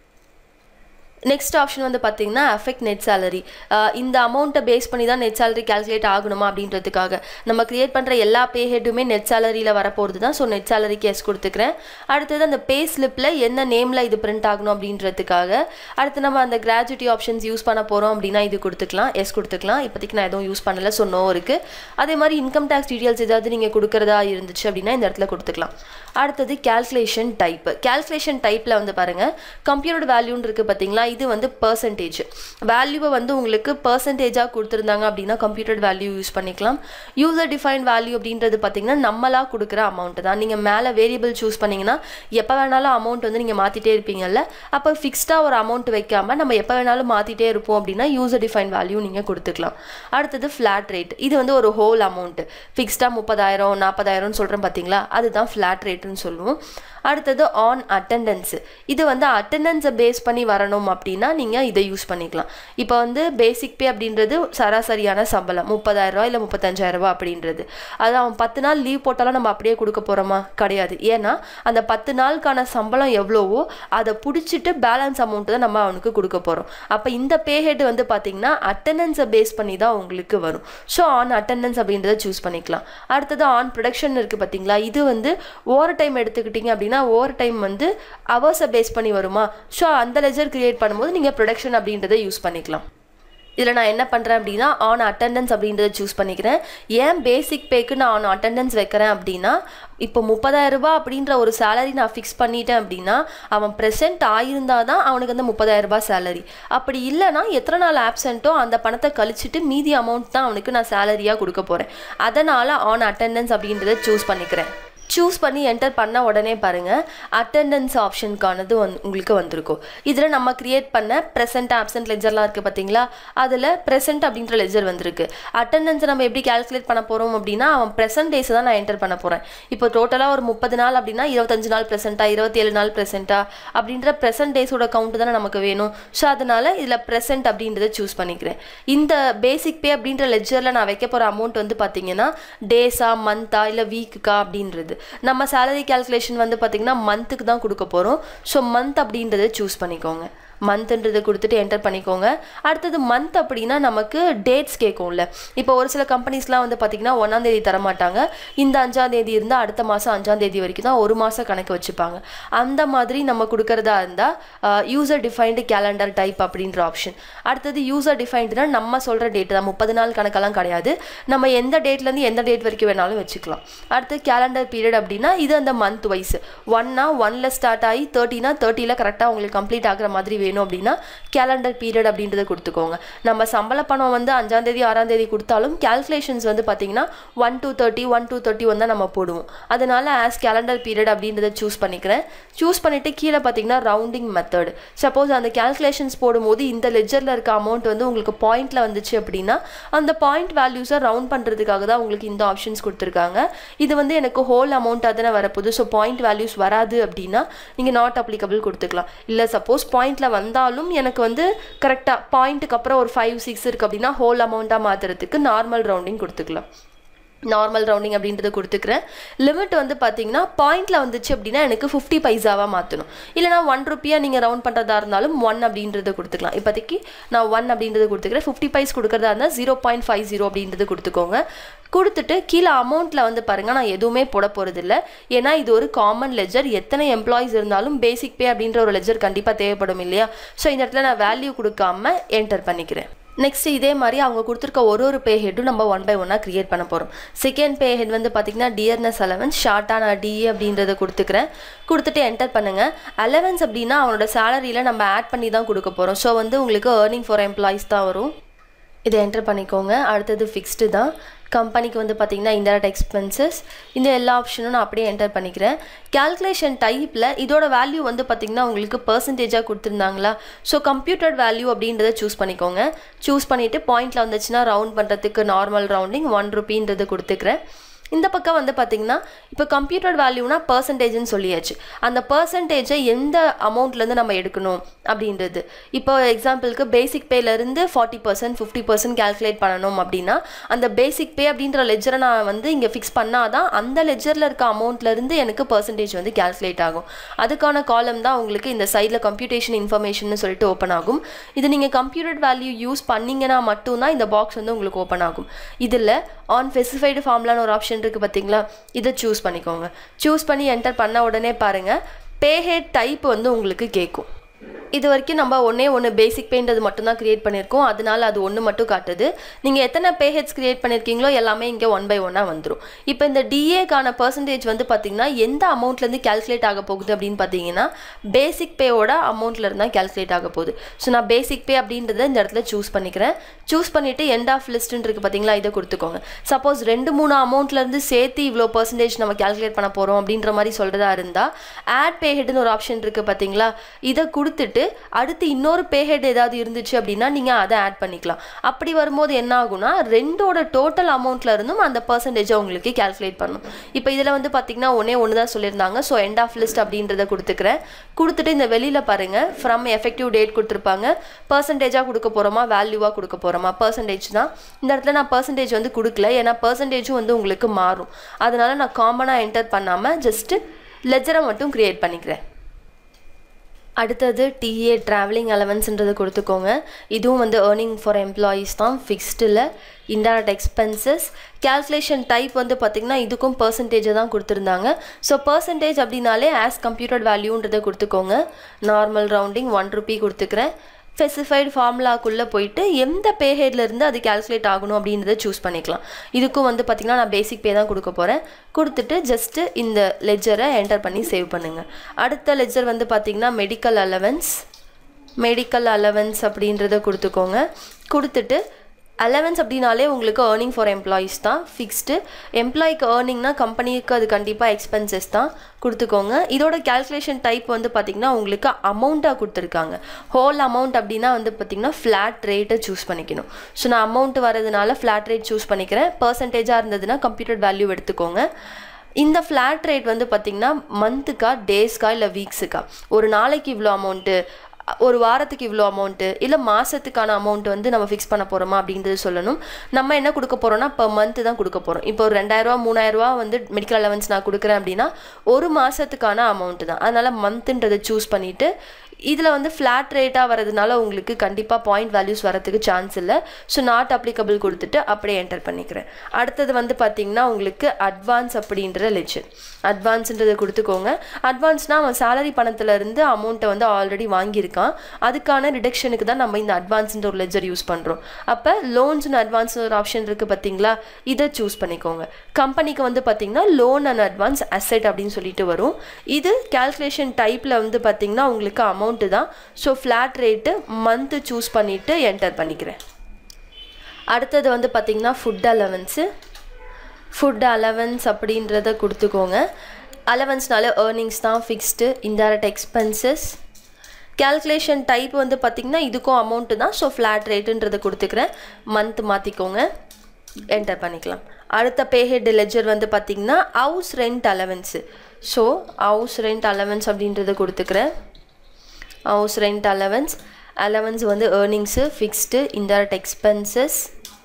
நெக்ஸ்ட் ஆப்ஷன் வந்து பார்த்தீங்கன்னா அஃபெக்ட் நெட் சேலரி இந்த அமௌண்ட்டை பேஸ் பண்ணி தான் நெட் சேலரி கால்குலேட் ஆகணுமா அப்படின்றதுக்காக நம்ம கிரியேட் பண்ணுற எல்லா பே ஹெட்டுமே நெட் சேலரியில் வரப்போகிறது தான் ஸோ நெட் சேலரிக்கு எஸ் கொடுத்துக்கிறேன் அடுத்தது அந்த பே ஸ்லிப்பில் என்ன நேமில் இது பிரிண்ட் ஆகணும் அப்படின்றதுக்காக அடுத்து நம்ம அந்த கிராஜுவிட்டி ஆப்ஷன்ஸ் யூஸ் பண்ண போகிறோம் அப்படின்னா இது கொடுத்துக்கலாம் எஸ் கொடுத்துக்கலாம் இப்போதைக்கு நான் எதுவும் யூஸ் பண்ணல ஸோ நோ இருக்குது அதே மாதிரி இன்கம் டேக்ஸ் டீட்டெயில்ஸ் ஏதாவது நீங்கள் கொடுக்குறதா இருந்துச்சு அப்படின்னா இந்த இடத்துல கொடுத்துக்கலாம் அடுத்தது கேல்குலேஷன் டைப் கேல்குலேஷன் டைப்பில் வந்து பாருங்கள் கம்ப்யூட்டர் வேல்யூன்னு இருக்குது பார்த்தீங்களா இது வந்து பர்சன்டேஜ் வேல்யூவை வந்து உங்களுக்கு பர்சன்டேஜாக கொடுத்துருந்தாங்க அப்படின்னா கம்ப்யூட்டர் வேல்யூ யூஸ் பண்ணிக்கலாம் யூசர் டிஃபைன் வேல்யூ அப்படின்றது பார்த்தீங்கன்னா நம்மளாக கொடுக்குற அமௌண்ட் தான் நீங்கள் மேலே வேரியபிள் சூஸ் பண்ணிங்கன்னா எப்போ வேணாலும் அமௌண்ட் வந்து நீங்கள் மாற்றிட்டே இருப்பீங்கல்ல அப்போ ஃபிக்ஸ்டாக ஒரு அமௌண்ட் வைக்காமல் நம்ம எப்போ வேணாலும் மாற்றிட்டே இருப்போம் அப்படின்னா யூசர் டிஃபைன் வேல்யூ நீங்கள் கொடுத்துக்கலாம் அடுத்தது ஃப்ளாட் ரேட் இது வந்து ஒரு ஹோல் அமௌண்ட் ஃபிக்ஸ்டாக முப்பதாயிரம் நாற்பதாயிரம்னு சொல்கிறேன் பார்த்தீங்களா அதுதான் ஃப்ளாட் ரேட்டுன்னு சொல்லுவோம் அடுத்தது ஆன் அட்டெண்டன்ஸ் இது வந்து அட்டெண்டன்ஸை பேஸ் பண்ணி வரணும் அப்படின்னா நீங்கள் இதை யூஸ் பண்ணிக்கலாம் இப்போ வந்து பேசிக் பே அப்படின்றது சராசரியான சம்பளம் முப்பதாயிரரூவா இல்லை முப்பத்தஞ்சாயிரரூவா அப்படின்றது அது அவன் பத்து நாள் லீவ் போட்டாலும் நம்ம அப்படியே கொடுக்க போகிறோமா கிடையாது ஏன்னா அந்த பத்து நாளுக்கான சம்பளம் எவ்வளவோ அதை பிடிச்சிட்டு பேலன்ஸ் அமௌண்ட் தான் நம்ம அவனுக்கு கொடுக்க போகிறோம் அப்போ இந்த பே ஹெட் வந்து பார்த்தீங்கன்னா அட்டெண்டன்ஸை பேஸ் பண்ணி தான் உங்களுக்கு வரும் ஸோ ஆன் அட்டெண்டன்ஸ் அப்படின்றத சூஸ் பண்ணிக்கலாம் அடுத்தது ஆன் ப்ரொடக்ஷன் இருக்குது பார்த்தீங்களா இது வந்து ஓவர் டைம் எடுத்துக்கிட்டிங்க அப்படின்னா ஓவர் டைம் வந்து அவர்ஸை பேஸ் பண்ணி வருமா ஸோ அந்த லெஜர் கிரியேட் பண்ணும்போது நீங்கள் ப்ரொடக்ஷன் அப்படின்றத யூஸ் பண்ணிக்கலாம் இதில் நான் என்ன பண்ணுறேன் அப்படின்னா ஆன் அட்டெண்டன்ஸ் அப்படின்றத சூஸ் பண்ணிக்கிறேன் ஏன் பேசிக் பேக்கு நான் ஆன் அட்டெண்டன்ஸ் வைக்கிறேன் அப்படின்னா இப்போ முப்பதாயிரம் ரூபாய் அப்படின்ற ஒரு சேலரி நான் ஃபிக்ஸ் பண்ணிட்டேன் அப்படின்னா அவன் ப்ரெசென்ட் ஆயிருந்தா தான் அவனுக்கு வந்து முப்பதாயிரம் ரூபாய் சேலரி அப்படி இல்லைனா எத்தனை நாள் ஆப்சென்ட்டோ அந்த பணத்தை கழிச்சிட்டு மீதி அமௌண்ட் தான் அவனுக்கு நான் சேலரியாக கொடுக்க போகிறேன் அதனால் ஆன் அட்டெண்டன்ஸ் அப்படின்றத சூஸ் பண்ணிக்கிறேன் சூஸ் பண்ணி என்டர் பண்ண உடனே பாருங்கள் அட்டெண்டன்ஸ் ஆப்ஷனுக்கானது வந்து உங்களுக்கு வந்திருக்கும் இதில் நம்ம கிரியேட் பண்ண ப்ரெசென்ட் ஆப்சென்ட் லெஜர்லாம் இருக்குது பார்த்தீங்களா அதில் ப்ரெசென்ட் அப்படின்ற லெஜர் வந்திருக்கு அட்டெண்டன்ஸை நம்ம எப்படி கால்குலேட் பண்ண போகிறோம் அப்படின்னா அவன் ப்ரெசென்ட் டேஸை தான் நான் என்டர் பண்ண போகிறேன் இப்போ டோட்டலாக ஒரு முப்பது நாள் அப்படின்னா இருபத்தஞ்சு நாள் ப்ரெசென்ட்டா இருபத்தேழு நாள் ப்ரெசென்ட்டா அப்படின்ற ப்ரெசென்ட் டேஸோட கவுண்ட் தானே நமக்கு வேணும் ஸோ அதனால் இதில் ப்ரெசென்ட் அப்படின்றத சூஸ் பண்ணிக்கிறேன் இந்த பேசிக் பே அப்படின்ற லெஜரில் நான் வைக்க போகிற அமௌண்ட் வந்து பார்த்தீங்கன்னா டேஸா மந்த்தா இல்லை வீக்குக்கா அப்படின்றது நம்ம சேலரி கேல்குலேஷன் வந்து பார்த்திங்கன்னா மந்த்துக்கு தான் கொடுக்க போகிறோம் ஸோ மந்த் அப்படின்றத சூஸ் பண்ணிக்கோங்க மந்த்ன்றதை கொடுத்துட்டு என்டர் பண்ணிக்கோங்க அடுத்தது மந்த் அப்படின்னா நமக்கு டேட்ஸ் கேட்கும்ல இப்போ ஒரு சில கம்பெனிஸ்லாம் வந்து பார்த்திங்கன்னா ஒன்றாந்தேதி தரமாட்டாங்க இந்த அஞ்சாந்தேதி இருந்தால் அடுத்த மாதம் அஞ்சாந்தேதி வரைக்கும் தான் ஒரு மாதம் கணக்கு வச்சுப்பாங்க அந்த மாதிரி நம்ம கொடுக்கறதா இருந்தால் யூசர் டிஃபைன்டு கேலண்டர் டைப் அப்படின்ற ஆப்ஷன் அடுத்தது யூசர் டிஃபைன்டுனா நம்ம சொல்கிற டேட் தான் முப்பது நாள் கணக்கெல்லாம் கிடையாது நம்ம எந்த டேட்லேருந்து எந்த டேட் வரைக்கும் வேணாலும் வச்சுக்கலாம் அடுத்து கேலண்டர் பீரியட் அப்படின்னா இது அந்த மந்த் வைஸ் ஒன்னா ஒன்ல ஸ்டார்ட் ஆகி தேர்ட்டினா தேர்ட்டியில் கரெக்டாக உங்களுக்கு கம்ப்ளீட் ஆகிற மாதிரி வேணும் அப்படின்னா கேலண்டர் பீரியட் அப்படின்றத கொடுத்துக்கோங்க நம்ம சம்பள பணம் வந்து அஞ்சாந்தேதி ஆறாம் தேதி கொடுத்தாலும் கேல்குலேஷன்ஸ் வந்து பார்த்தீங்கன்னா one two thirty one two thirty one தான் நம்ம போடுவோம் அதனால ஆஸ் கேலண்டர் பீரியட் அப்படின்றத சூஸ் பண்ணிக்கிறேன் சூஸ் பண்ணிவிட்டு கீழே பார்த்தீங்கன்னா ரவுண்டிங் மெத்தட் சப்போஸ் அந்த கேல்குலேஷன்ஸ் போடும்போது இந்த லெஜரில் இருக்க அமௌண்ட் வந்து உங்களுக்கு பாயிண்டில் வந்துச்சு அப்படின்னா அந்த பாயிண்ட் வேல்யூஸை ரவுண்ட் பண்ணுறதுக்காக தான் உங்களுக்கு இந்த ஆப்ஷன்ஸ் கொடுத்துருக்காங்க இது வந்து எனக்கு ஹோல் அமௌண்ட்டாக தானே வரப்போகுது ஸோ பாயிண்ட் வேல்யூஸ் வராது அப்படின்னா நீங்கள் நாட் அப்ளிகபிள் கொடுத்துக்கலாம் இல்லை சப்போஸ் பாயிண்டில் வந்தாலும் எனக்கு வந்து கரெக்டாக பாயிண்ட்டுக்கு அப்புறம் ஒரு ஃபைவ் சிக்ஸ் இருக்குது அப்படின்னா ஹோல் அமௌண்ட்டாக மாற்றுறதுக்கு நார்மல் ரவுண்டிங் கொடுத்துக்கலாம் நார்மல் ரவுண்டிங் அப்படின்றத கொடுத்துக்கிறேன் லிமிட் வந்து பார்த்தீங்கன்னா பாயிண்டில் வந்துச்சு அப்படின்னா எனக்கு ஃபிஃப்டி பைசாவாக மாற்றணும் இல்லைனா ஒன் ருப்பியாக நீங்கள் ரவுண்ட் பண்ணுறதா இருந்தாலும் ஒன் அப்படின்றத கொடுத்துக்கலாம் இப்போதைக்கு நான் ஒன் அப்படின்றத கொடுத்துக்கிறேன் ஃபிஃப்டி பைஸ் கொடுக்குறதா இருந்தால் ஜீரோ பாயிண்ட் ஃபைவ் ஜீரோ அப்படின்றது கொடுத்துக்கோங்க கொடுத்துட்டு கீழே அமௌண்ட்டில் வந்து பாருங்கள் நான் எதுவுமே போட போகிறதில்ல ஏன்னா இது ஒரு காமன் லெஜர் எத்தனை எம்ப்ளாயிஸ் இருந்தாலும் பேசிக் பே அப்படின்ற ஒரு லெஜர் கண்டிப்பாக தேவைப்படும் இல்லையா ஸோ இந்த இடத்துல நான் வேல்யூ கொடுக்காம என்டர் பண்ணிக்கிறேன் நெக்ஸ்ட் இதே மாதிரி அவங்க கொடுத்துருக்க ஒரு ஒரு பே ஹெட்டும் நம்ம ஒன் பை ஒன்னாக க்ரியேட் பண்ண போகிறோம் செகண்ட் பே ஹெட் வந்து பார்த்திங்கன்னா டியர்னஸ் அலவன்ஸ் ஷார்ட்டாக நான் டிஏ அப்படின்றத கொடுத்துக்கிறேன் கொடுத்துட்டு என்டர் பண்ணுங்கள் அலவன்ஸ் அப்படின்னா அவனோட சேலரியில் நம்ம ஆட் பண்ணி தான் கொடுக்க போகிறோம் ஸோ வந்து உங்களுக்கு ஏர்னிங் ஃபார் எம்ப்ளாயிஸ் தான் வரும் இதை என்டர் பண்ணிக்கோங்க அடுத்தது ஃபிக்ஸ்டு தான் கம்பெனிக்கு வந்து பார்த்தீங்கன்னா இன்டெரக்ட் எக்ஸ்பென்சஸ் இந்த எல்லா ஆப்ஷனும் நான் அப்படியே என்டர் பண்ணிக்கிறேன் கேல்குலேஷன் டைப்பில் இதோட வேல்யூ வந்து பார்த்திங்கன்னா உங்களுக்கு பர்சன்டேஜாக கொடுத்துருந்தாங்களா ஸோ கம்ப்யூட்டர் வேல்யூ அப்படின்றத சூஸ் பண்ணிக்கோங்க சூஸ் பண்ணிவிட்டு பாயிண்டில் வந்துச்சுன்னா ரவுண்ட் பண்ணுறதுக்கு நார்மல் ரவுண்டிங் ஒன் ருபீன்றது கொடுத்துக்கிறேன் இந்த பக்கம் வந்து பார்த்திங்கன்னா இப்போ கம்ப்யூட்டர் வேல்யூனா பர்சன்டேஜ்னு சொல்லியாச்சு அந்த பர்சன்டேஜை எந்த அமௌண்ட்லேருந்து நம்ம எடுக்கணும் அப்படின்றது இப்போ எக்ஸாம்பிளுக்கு பேசிக் பேலேருந்து forty percent fifty percent calculate பண்ணணும் அப்படின்னா அந்த பேசிக் பே அப்படின்ற லெஜரை நான் வந்து இங்கே ஃபிக்ஸ் பண்ணால் தான் அந்த லெஜரில் இருக்க அமௌண்ட்லேருந்து எனக்கு பர்சன்டேஜ் வந்து கேல்குலேட் ஆகும் அதுக்கான காலம் தான் உங்களுக்கு இந்த சைடில் கம்ப்யூட்டேஷன் இன்ஃபர்மேஷன் சொல்லிட்டு ஓப்பன் ஆகும் இது நீங்கள் கம்ப்யூட்டர் வேல்யூ யூஸ் பண்ணிங்கன்னா மட்டும்தான் இந்த பாக்ஸ் வந்து உங்களுக்கு ஓப்பன் ஆகும் இதில் ஆன் ஸ்பெசிஃபைடு ஃபார்ம்லான்னு ஒரு ஆப்ஷன் இருக்குது பார்த்தீங்களா இதை சூஸ் பண்ணிக்கோங்க சூஸ் பண்ணி என்டர் பண்ண உடனே பாருங்கள் பேஹெட் டைப் வந்து உங்களுக்கு கேட்கும் இது வரைக்கும் நம்ம ஒன்றே ஒன்று பேசிக் பேன்றது மட்டும்தான் க்ரியேட் பண்ணியிருக்கோம் அதனால அது ஒன்று மட்டும் காட்டுது நீங்கள் எத்தனை பேஹெட்ஸ் க்ரியேட் பண்ணியிருக்கீங்களோ எல்லாமே இங்கே ஒன் பை ஒன்னாக வந்துடும் இப்போ இந்த டிஏக்கான பர்சன்டேஜ் வந்து பார்த்திங்கன்னா எந்த அமௌண்ட்லேருந்து கேல்குலேட் ஆக போகுது அப்படின்னு பார்த்தீங்கன்னா பேசிக் பேவோட அமௌண்ட்டில் தான் கேல்குலேட் ஆக போகுது ஸோ நான் பேசிக் பே அப்படின்றத இந்த இடத்துல சூஸ் பண்ணிக்கிறேன் சூஸ் பண்ணிவிட்டு எண்ட் ஆஃப் லிஸ்ட்டுன்னு இருக்குது பார்த்தீங்களா இதை கொடுத்துக்கோங்க சப்போஸ் ரெண்டு மூணு அமௌண்ட்லேருந்து சேர்த்து இவ்வளோ பர்சன்டேஜ் நம்ம கேல்குலேட் பண்ண போகிறோம் அப்படின்ற மாதிரி சொல்கிறதா இருந்தால் ஆட் பேஹெட்னு ஒரு ஆப்ஷன் இருக்குது பார்த்தீங்களா இதை கொடுத்துட்டு அடுத்து இன்னொரு பேஹெட் ஏதாவது இருந்துச்சு அப்படின்னா நீங்கள் அதை ஆட் பண்ணிக்கலாம் அப்படி வரும்போது என்ன ஆகும்னா ரெண்டோட டோட்டல் அமௌண்ட்ல இருந்தும் அந்த பர்சன்டேஜை உங்களுக்கு கேல்குலேட் பண்ணும் இப்போ இதில் வந்து பார்த்தீங்கன்னா ஒன்றே ஒன்று தான் சொல்லியிருந்தாங்க ஸோ எண்ட் ஆஃப் லிஸ்ட் அப்படின்றத கொடுத்துக்கிறேன் கொடுத்துட்டு இந்த வெளியில் பாருங்கள் ஃப்ரம் எஃபெக்டிவ் டேட் கொடுத்துருப்பாங்க பர்சன்டேஜாக கொடுக்க போகிறோமா வேல்யூவாக கொடுக்க போகிறோமா பர்சன்டேஜ் தான் இந்த இடத்துல நான் பர்சன்டேஜ் வந்து கொடுக்கல ஏன்னா பர்சன்டேஜும் வந்து உங்களுக்கு மாறும் அதனால நான் காமனாக என்டர் பண்ணாமல் ஜஸ்ட்டு லெஜரை மட்டும் க்ரியேட் பண்ணிக்கிறேன் அடுத்தது டிஏ ட்ராவலிங் அலவன்ஸ்ன்றது கொடுத்துக்கோங்க இதுவும் வந்து ஏர்னிங் ஃபார் எம்ப்ளாயீஸ் தான் ஃபிக்ஸ்டில் இன்டைரக்ட் எக்ஸ்பென்சஸ் கேல்குலேஷன் டைப் வந்து பார்த்திங்கன்னா இதுக்கும் பர்சன்டேஜை தான் கொடுத்துருந்தாங்க ஸோ பர்சன்டேஜ் அப்படின்னாலே ஆஸ் கம்ப்யூட்டர் வேல்யூன்றதை கொடுத்துக்கோங்க நார்மல் ரவுண்டிங் ஒன் ருபி கொடுத்துக்கிறேன் ஸ்பெசிஃபைடு ஃபார்முலாக்குள்ளே போயிட்டு எந்த பேஹெட்லேருந்து அது கேல்குலேட் ஆகணும் அப்படின்றத சூஸ் பண்ணிக்கலாம் இதுக்கும் வந்து பார்த்திங்கன்னா நான் பேசிக் பே தான் கொடுக்க போகிறேன் கொடுத்துட்டு ஜஸ்ட்டு இந்த லெஜரை என்டர் பண்ணி சேவ் பண்ணுங்கள் அடுத்த லெஜர் வந்து பார்த்திங்கன்னா மெடிக்கல் அலவன்ஸ் மெடிக்கல் அலவன்ஸ் அப்படின்றத கொடுத்துக்கோங்க கொடுத்துட்டு அலவன்ஸ் அப்படின்னாலே உங்களுக்கு ஏர்னிங் ஃபார் எம்ப்ளாயீஸ் தான் ஃபிக்ஸ்டு எம்ப்ளாய்க்கு ஏர்னிங்னா கம்பெனிக்கு அது கண்டிப்பாக எக்ஸ்பென்சஸ் தான் கொடுத்துக்கோங்க இதோட கேல்குலேஷன் டைப் வந்து பார்த்திங்கன்னா உங்களுக்கு அமௌண்ட்டாக கொடுத்துருக்காங்க ஹோல் அமௌண்ட் அப்படின்னா வந்து பார்த்திங்கன்னா ஃப்ளாட் ரேட்டை சூஸ் பண்ணிக்கணும் ஸோ நான் அமௌண்ட் வரதுனால ஃப்ளாட் ரேட் சூஸ் பண்ணிக்கிறேன் பர்சன்டேஜாக இருந்ததுன்னா கம்ப்யூட்டர் வேல்யூ எடுத்துக்கோங்க இந்த ஃப்ளாட் ரேட் வந்து பார்த்திங்கன்னா மந்த்துக்கா டேஸ்க்கா இல்லை வீக்ஸுக்கா ஒரு நாளைக்கு இவ்வளோ அமௌண்ட்டு ஒரு வாரத்துக்கு இவ்வளோ அமௌண்ட்டு இல்லை மாதத்துக்கான அமௌண்ட் வந்து நம்ம ஃபிக்ஸ் பண்ண போகிறோமா அப்படின்றது சொல்லணும் நம்ம என்ன கொடுக்க போகிறோம்னா இப்போ மந்த்து தான் கொடுக்க போகிறோம் இப்போ ஒரு ரெண்டாயிரரூவா மூணாயிரரூவா வந்து மெடிக்கல் அலவன்ஸ் நான் கொடுக்குறேன் அப்படின்னா ஒரு மாதத்துக்கான அமௌண்ட்டு தான் அதனால் மந்த்துன்றதை சூஸ் பண்ணிவிட்டு இதில் வந்து ஃப்ளாட் ரேட்டாக வரதுனால உங்களுக்கு கண்டிப்பாக பாயிண்ட் வேல்யூஸ் வரதுக்கு சான்ஸ் இல்லை ஸோ நாட் அப்ளிகபிள் கொடுத்துட்டு அப்படியே என்டர் பண்ணிக்கிறேன் அடுத்தது வந்து பார்த்திங்கன்னா உங்களுக்கு அட்வான்ஸ் அப்படின்ற லெஜர் அட்வான்ஸுன்றதை கொடுத்துக்கோங்க அட்வான்ஸ்னால் அவன் சேலரி பணத்துலேருந்து அமௌண்ட்டை வந்து ஆல்ரெடி வாங்கியிருக்கான் அதுக்கான ரிடக்ஷனுக்கு தான் நம்ம இந்த அட்வான்ஸ்ன்ற ஒரு லெஜர் யூஸ் பண்ணுறோம் அப்போ லோன்ஸ்னு அட்வான்ஸ் ஒரு ஆப்ஷன் இருக்குது பார்த்தீங்களா இதை சூஸ் பண்ணிக்கோங்க கம்பெனிக்கு வந்து பார்த்திங்கன்னா லோன் அண்ட் அட்வான்ஸ் அசெட் அப்படின்னு சொல்லிட்டு வரும் இது கேல்குலேஷன் டைப்பில் வந்து பார்த்திங்கன்னா உங்களுக்கு அமௌண்ட்டு தான் so flat rate month choose பண்ணிவிட்டு என்டர் பண்ணிக்கிறேன் அடுத்தது வந்து பார்த்திங்கன்னா ஃபுட் அலவன்ஸு ஃபுட் அலவன்ஸ் அப்படின்றத கொடுத்துக்கோங்க அலவன்ஸ்னால ஏர்னிங்ஸ் தான் fixed indirect expenses calculation type வந்து பார்த்திங்கன்னா இதுக்கும் அமௌண்ட்டு தான் ஸோ ஃப்ளாட் ரேட்டுன்றதை கொடுத்துக்கிறேன் மந்த் மாற்றிக்கோங்க என்டர் பண்ணிக்கலாம் அடுத்த பேஹெட் லெஜர் வந்து பார்த்திங்கன்னா house rent allowance so house rent allowance அப்படின்றத கொடுத்துக்கிறேன் ஹவுஸ் ரெண்ட் அலவன்ஸ் அலவன்ஸ் வந்து ஏர்னிங்ஸு ஃபிக்ஸ்டு இன்டைரக்ட் எக்ஸ்பென்சஸ்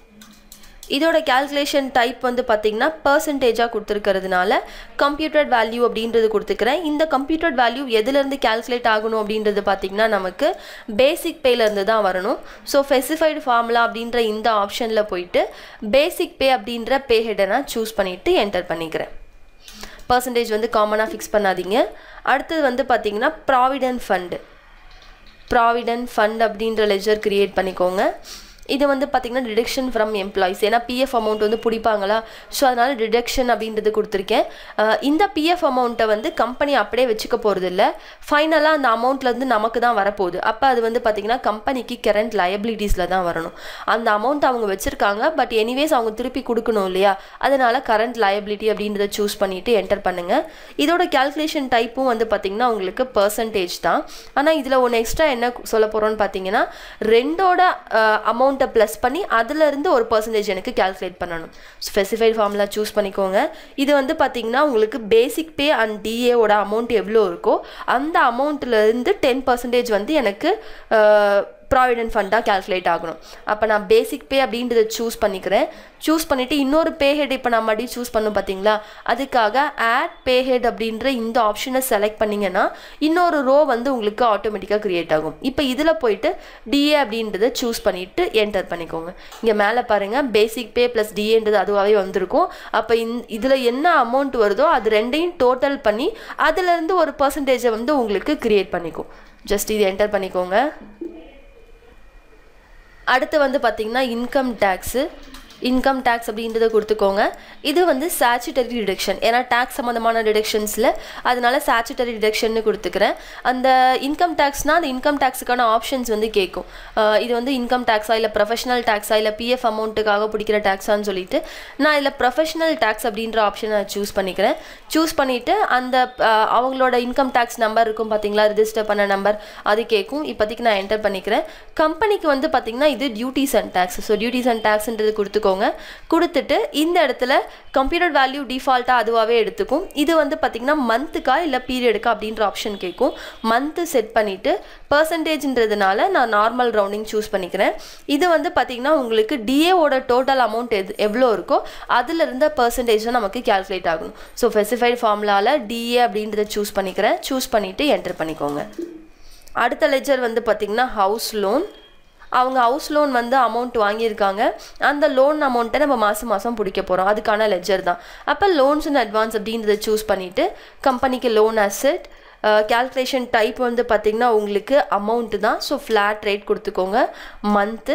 இதோட கேல்குலேஷன் டைப் வந்து பார்த்திங்கன்னா பர்சன்டேஜாக கொடுத்துருக்கிறதுனால கம்ப்யூட்டர் வேல்யூ அப்படின்றது கொடுத்துக்கிறேன் இந்த கம்ப்யூட்டர் வேல்யூ எதுலேருந்து கேல்குலேட் ஆகணும் அப்படின்றது பார்த்திங்கன்னா நமக்கு பேசிக் பேலேருந்து தான் வரணும் ஸோ ஸ்பெசிஃபைடு ஃபார்முலா அப்படின்ற இந்த ஆப்ஷனில் போயிட்டு பேசிக் பே அப்படின்ற பே ஹெடை நான் சூஸ் பண்ணிவிட்டு என்டர் பண்ணிக்கிறேன் பர்சன்டேஜ் வந்து காமனாக ஃபிக்ஸ் பண்ணாதீங்க அடுத்தது வந்து பார்த்திங்கன்னா ப்ராவிடென்ட் ஃபண்டு ப்ராவிடென்ட் ஃபண்ட் அப்படின்ற லெஜர் க்ரியேட் பண்ணிக்கோங்க இது வந்து பார்த்திங்கன்னா டிடக்ஷன் ஃப்ரம் எம்ப்ளாயிஸ் ஏன்னா பிஎஃப் அமௌண்ட் வந்து பிடிப்பாங்களா ஸோ அதனால் டிடக்ஷன் அப்படின்றது கொடுத்துருக்கேன் அஹ் இந்த பிஎஃப் அமௌண்ட்டை வந்து கம்பெனி அப்படியே வச்சுக்க போகிறது இல்லை ஃபைனலாக அந்த அமௌண்ட்லேருந்து நமக்கு தான் வரப்போகுது அப்போ அது வந்து பார்த்திங்கன்னா கம்பெனிக்கு கரண்ட் லயபிலிட்டிஸில் தான் வரணும் அந்த அமௌண்ட் அவங்க வச்சுருக்காங்க பட் எனிவேஸ் அவங்க திருப்பி கொடுக்கணும் இல்லையா அதனால் கரண்ட் லயபிலிட்டி அப்படின்றத சூஸ் பண்ணிவிட்டு என்டர் பண்ணுங்கள் இதோட கேல்குலேஷன் டைப்பும் வந்து பார்த்திங்கன்னா உங்களுக்கு பர்சன்டேஜ் தான் ஆனால் இதில் ஒன்று எக்ஸ்ட்ரா என்ன சொல்ல போகிறோன்னு பார்த்தீங்கன்னா ரெண்டோட அமௌண்ட்டை ப்ளஸ் பண்ணி அதுலேருந்து ஒரு பர்சன்டேஜ் எனக்கு கேல்குலேட் பண்ணணும் ஸ்பெசிஃபைட் ஃபார்முலா சூஸ் பண்ணிக்கோங்க இது வந்து பார்த்தீங்கன்னா உங்களுக்கு பேசிக் பே அண்ட் டிஏவோட அமௌண்ட் எவ்வளோ இருக்கோ அந்த அமௌண்ட்லேருந்து டென் பர்சன்டேஜ் வந்து எனக்கு ப்ராவிடென்ட் ஃபண்டாக கேல்குலேட் ஆகணும் அப்போ நான் பேசிக் பே அப்படின்றத சூஸ் பண்ணிக்கிறேன் சூஸ் பண்ணிவிட்டு இன்னொரு பே ஹெட் இப்போ நான் மறுபடியும் சூஸ் பண்ணும் பார்த்தீங்களா அதுக்காக ஆட் பே ஹெட் அப்படின்ற இந்த ஆப்ஷனை செலக்ட் பண்ணிங்கன்னா இன்னொரு ரோ வந்து உங்களுக்கு ஆட்டோமேட்டிக்காக க்ரியேட் ஆகும் இப்போ இதில் போயிட்டு டிஏ அப்படின்றத சூஸ் பண்ணிவிட்டு என்டர் பண்ணிக்கோங்க இங்கே மேலே பாருங்கள் பேசிக் பே ப்ளஸ் டிஏன்றது அதுவாகவே வந்திருக்கும் அப்போ இந் இதில் என்ன அமௌண்ட் வருதோ அது ரெண்டையும் டோட்டல் பண்ணி அதுலேருந்து ஒரு பர்சன்டேஜை வந்து உங்களுக்கு க்ரியேட் பண்ணிக்கும் ஜஸ்ட் இது என்டர் பண்ணிக்கோங்க அடுத்து வந்து பார்த்திங்கன்னா இன்கம் டேக்ஸு இன்கம் டேக்ஸ் அப்படின்றத கொடுத்துக்கோங்க இது வந்து சாச்சுட்டரி டிடக்ஷன் ஏன்னா டேக்ஸ் சம்மந்தமான டிடக்ஷன்ஸில் அதனால சாச்சுட்டரி டிடக்ஷன்னு கொடுத்துக்கிறேன் அந்த இன்கம் டேக்ஸ்னால் அந்த இன்கம் டேக்ஸுக்கான ஆப்ஷன்ஸ் வந்து கேட்கும் அஹ் இது வந்து இன்கம் டேக்ஸா இல்லை ப்ரொஃபஷனல் டேக்ஸா இல்லை பிஎஃப் அமௌண்ட்டுக்காக பிடிக்கிற டேக்ஸான்னு சொல்லிட்டு நான் இதில் ப்ரொஃபஷனல் டேக்ஸ் அப்படின்ற ஆப்ஷனை சூஸ் பண்ணிக்கிறேன் சூஸ் பண்ணிவிட்டு அந்த அஹ், அவங்களோட இன்கம் டேக்ஸ் நம்பர் இருக்கும் பார்த்தீங்களா ரிஜிஸ்டர் பண்ண நம்பர் அது கேட்கும் இப்போதைக்கு நான் என்டர் பண்ணிக்கிறேன் கம்பெனிக்கு வந்து பார்த்திங்கன்னா இது duties and tax so duties and டேக்ஸ்ன்றது கொடுத்துக்கோங்க கொடுத்துட்டு இந்த இடத்துல கம்ப்யூட்டர் வேல்யூ டிஃபால்ட்டாக அதுவாகவே எடுத்துக்கும் இது வந்து பார்த்திங்கன்னா மந்த்துக்கா இல்லை பீரியடுக்கா அப்படின்ற ஆப்ஷன் கேட்கும் மந்த்து செட் பண்ணிவிட்டு பர்சன்டேஜ்ன்றதுனால நான் நார்மல் ரவுண்டிங் சூஸ் பண்ணிக்கிறேன் இது வந்து பார்த்திங்கன்னா உங்களுக்கு டிஏவோட டோட்டல் அமௌண்ட் எது எவ்வளோ இருக்கோ அதில் இருந்த பர்சன்டேஜ் தான் நமக்கு கேல்குலேட் ஆகணும் ஸோ ஸ்பெசிஃபைட் ஃபார்முலாவில் டிஏ அப்படின்றத சூஸ் பண்ணிக்கிறேன் சூஸ் பண்ணிவிட்டு என்டர் பண்ணிக்கோங்க அடுத்த லெஜர் வந்து பார்த்திங்கன்னா ஹவுஸ் லோன் அவங்க ஹவுஸ் லோன் வந்து அமௌண்ட் வாங்கியிருக்காங்க அந்த லோன் அமௌண்ட்டை நம்ம மாதம் மாதம் பிடிக்க போகிறோம் அதுக்கான லெஜர் தான் அப்போ லோன்ஸ் அண்ட் அட்வான்ஸ் அப்படின்றத சூஸ் பண்ணிவிட்டு கம்பெனிக்கு லோன் அசெட் கேல்குலேஷன் டைப் வந்து பார்த்திங்கன்னா உங்களுக்கு அமௌண்ட்டு தான் ஸோ ஃப்ளாட் ரேட் கொடுத்துக்கோங்க மந்த்து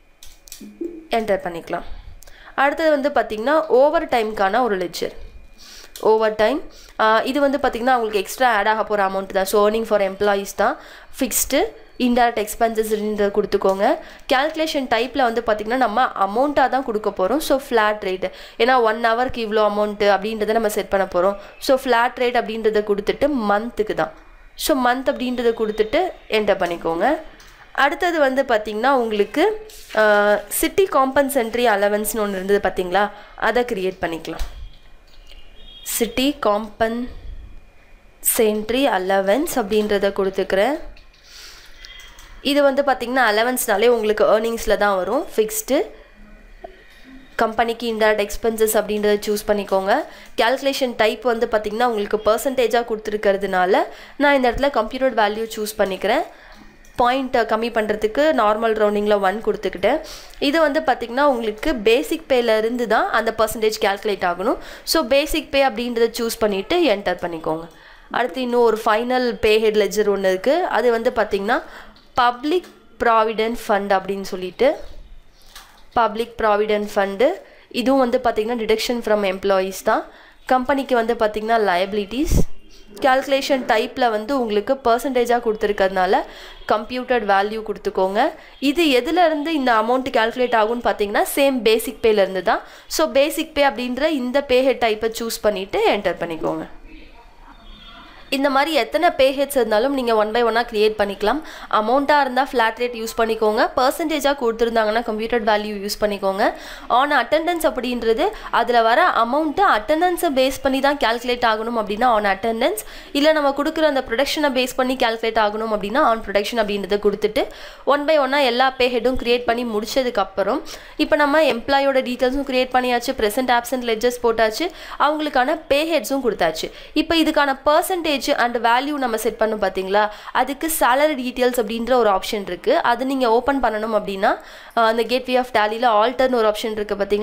என்டர் பண்ணிக்கலாம் அடுத்தது வந்து பார்த்திங்கன்னா ஓவர் டைம்க்கான ஒரு லெஜர் ஓவர் டைம் இது வந்து பார்த்திங்கன்னா உங்களுக்கு எக்ஸ்ட்ரா ஆட் ஆக போகிற அமௌண்ட் தான் ஸோ ஏர்னிங் ஃபார் எம்ப்ளாயீஸ் தான் ஃபிக்ஸ்டு இன்டைரக்ட் எக்ஸ்பென்சஸ்ன்றத கொடுத்துக்கோங்க கேல்குலேஷன் டைப்பில் வந்து பார்த்திங்கன்னா நம்ம அமௌண்ட்டாக தான் கொடுக்க போகிறோம் ஸோ ஃப்ளாட் ரேட்டு ஏன்னா ஒன் ஹவருக்கு இவ்வளோ அமௌண்ட்டு அப்படின்றத நம்ம செட் பண்ண போகிறோம் ஸோ ஃப்ளாட் ரேட் அப்படின்றத கொடுத்துட்டு மந்த்துக்கு தான் ஸோ மந்த் அப்படின்றத கொடுத்துட்டு என்டர் பண்ணிக்கோங்க அடுத்தது வந்து பார்த்திங்கன்னா உங்களுக்கு சிட்டி காம்பன்சென்ட்ரி அலவன்ஸ்னு ஒன்று இருந்தது பார்த்தீங்களா அதை க்ரியேட் பண்ணிக்கலாம் சிட்டி காம்பன் சென்ட்ரி அலவன்ஸ் அப்படின்றத கொடுத்துக்கிறேன் இது வந்து பார்த்திங்கன்னா அலவன்ஸ்னாலே உங்களுக்கு ஏர்னிங்ஸில் தான் வரும் ஃபிக்ஸ்டு கம்பெனிக்கு இன்டைரக்ட் எக்ஸ்பென்சஸ் அப்படின்றத சூஸ் பண்ணிக்கோங்க கேல்குலேஷன் டைப் வந்து பார்த்திங்கன்னா உங்களுக்கு பர்சன்டேஜாக கொடுத்துருக்கிறதுனால நான் இந்த இடத்துல கம்ப்யூட்டர் வேல்யூ சூஸ் பண்ணிக்கிறேன் பாயிண்ட்டை கம்மி பண்ணுறதுக்கு நார்மல் ரவுண்டிங்கில் ஒன் கொடுத்துக்கிட்டேன் இது வந்து பார்த்திங்கன்னா உங்களுக்கு பேசிக் பேலேருந்து தான் அந்த பர்சன்டேஜ் கேல்குலேட் ஆகணும் ஸோ பேசிக் பே அப்படின்றத சூஸ் பண்ணிவிட்டு என்டர் பண்ணிக்கோங்க அடுத்து இன்னும் ஒரு ஃபைனல் பே ஹெட் லெஜர் ஒன்று இருக்குது அது வந்து பார்த்திங்கன்னா பப்ளிக் ப்ராவிடென்ட் ஃபண்ட் அப்படின்னு சொல்லிட்டு பப்ளிக் ப்ராவிடென்ட் ஃபண்டு இதுவும் வந்து பார்த்திங்கன்னா டிடக்ஷன் ஃப்ரம் எம்ப்ளாயீஸ் தான் கம்பெனிக்கு வந்து பார்த்திங்கன்னா லயபிலிட்டிஸ் கேல்குலேஷன் டைப்பில் வந்து உங்களுக்கு பர்சன்டேஜாக கொடுத்துருக்கறதுனால கம்ப்யூட்டர் வேல்யூ கொடுத்துக்கோங்க இது எதுலேருந்து இந்த அமௌண்ட் கேல்குலேட் ஆகும்னு பார்த்தீங்கன்னா சேம் பேசிக் பேலேருந்து தான் ஸோ பேசிக் பே அப்படின்ற இந்த பே ஹெட் டைப்பை சூஸ் பண்ணிவிட்டு என்டர் பண்ணிக்கோங்க இந்த மாதிரி எத்தனை பே ஹெட்ஸ் இருந்தாலும் நீங்கள் ஒன் பை ஒன்னாக க்ரியேட் பண்ணிக்கலாம் அமௌண்ட்டாக இருந்தால் ஃப்ளாட் ரேட் யூஸ் பண்ணிக்கோங்க பர்சன்டேஜாக கொடுத்துருந்தாங்கன்னா கம்ப்யூட்டர் வேல்யூ யூஸ் பண்ணிக்கோங்க ஆன் அட்டெண்டன்ஸ் அப்படின்றது அதில் வர அமௌண்ட்டு அட்டெண்டன்ஸை பேஸ் பண்ணி தான் கேல்குலேட் ஆகணும் அப்படின்னா ஆன் அட்டெண்டன்ஸ் இல்லை நம்ம கொடுக்குற அந்த ப்ரொடக்ஷனை பேஸ் பண்ணி கேல்குலேட் ஆகணும் அப்படின்னா ஆன் ப்ரொடக்ஷன் அப்படின்றத கொடுத்துட்டு ஒன் பை ஒன்னாக எல்லா பே ஹெட்டும் க்ரியேட் பண்ணி முடிச்சதுக்கப்புறம் இப்போ நம்ம எம்ப்ளாயோட டீட்டெயில்ஸும் க்ரியேட் பண்ணியாச்சு ப்ரெசென்ட் ஆப்சன்ட் லெஜர்ஸ் போட்டாச்சு அவங்களுக்கான பே ஹெட்ஸும் கொடுத்தாச்சு இப்போ இதுக்கான பர்சன்டேஜ் அண்ட் வேல்யூ நம்ம செட் பண்ணோம் பார்த்தீங்களா அதுக்கு சேலரி டீட்டெயில்ஸ் அப்படின்ற ஒரு ஆப்ஷன் இருக்குது அது நீங்கள் ஓப்பன் பண்ணணும் அப்படின்னா அஹ், அந்த கேட்வே ஆஃப் டேலியில் ஆல்டர்னு ஒரு ஆப்ஷன் இருக்குது பார்த்தீங்களா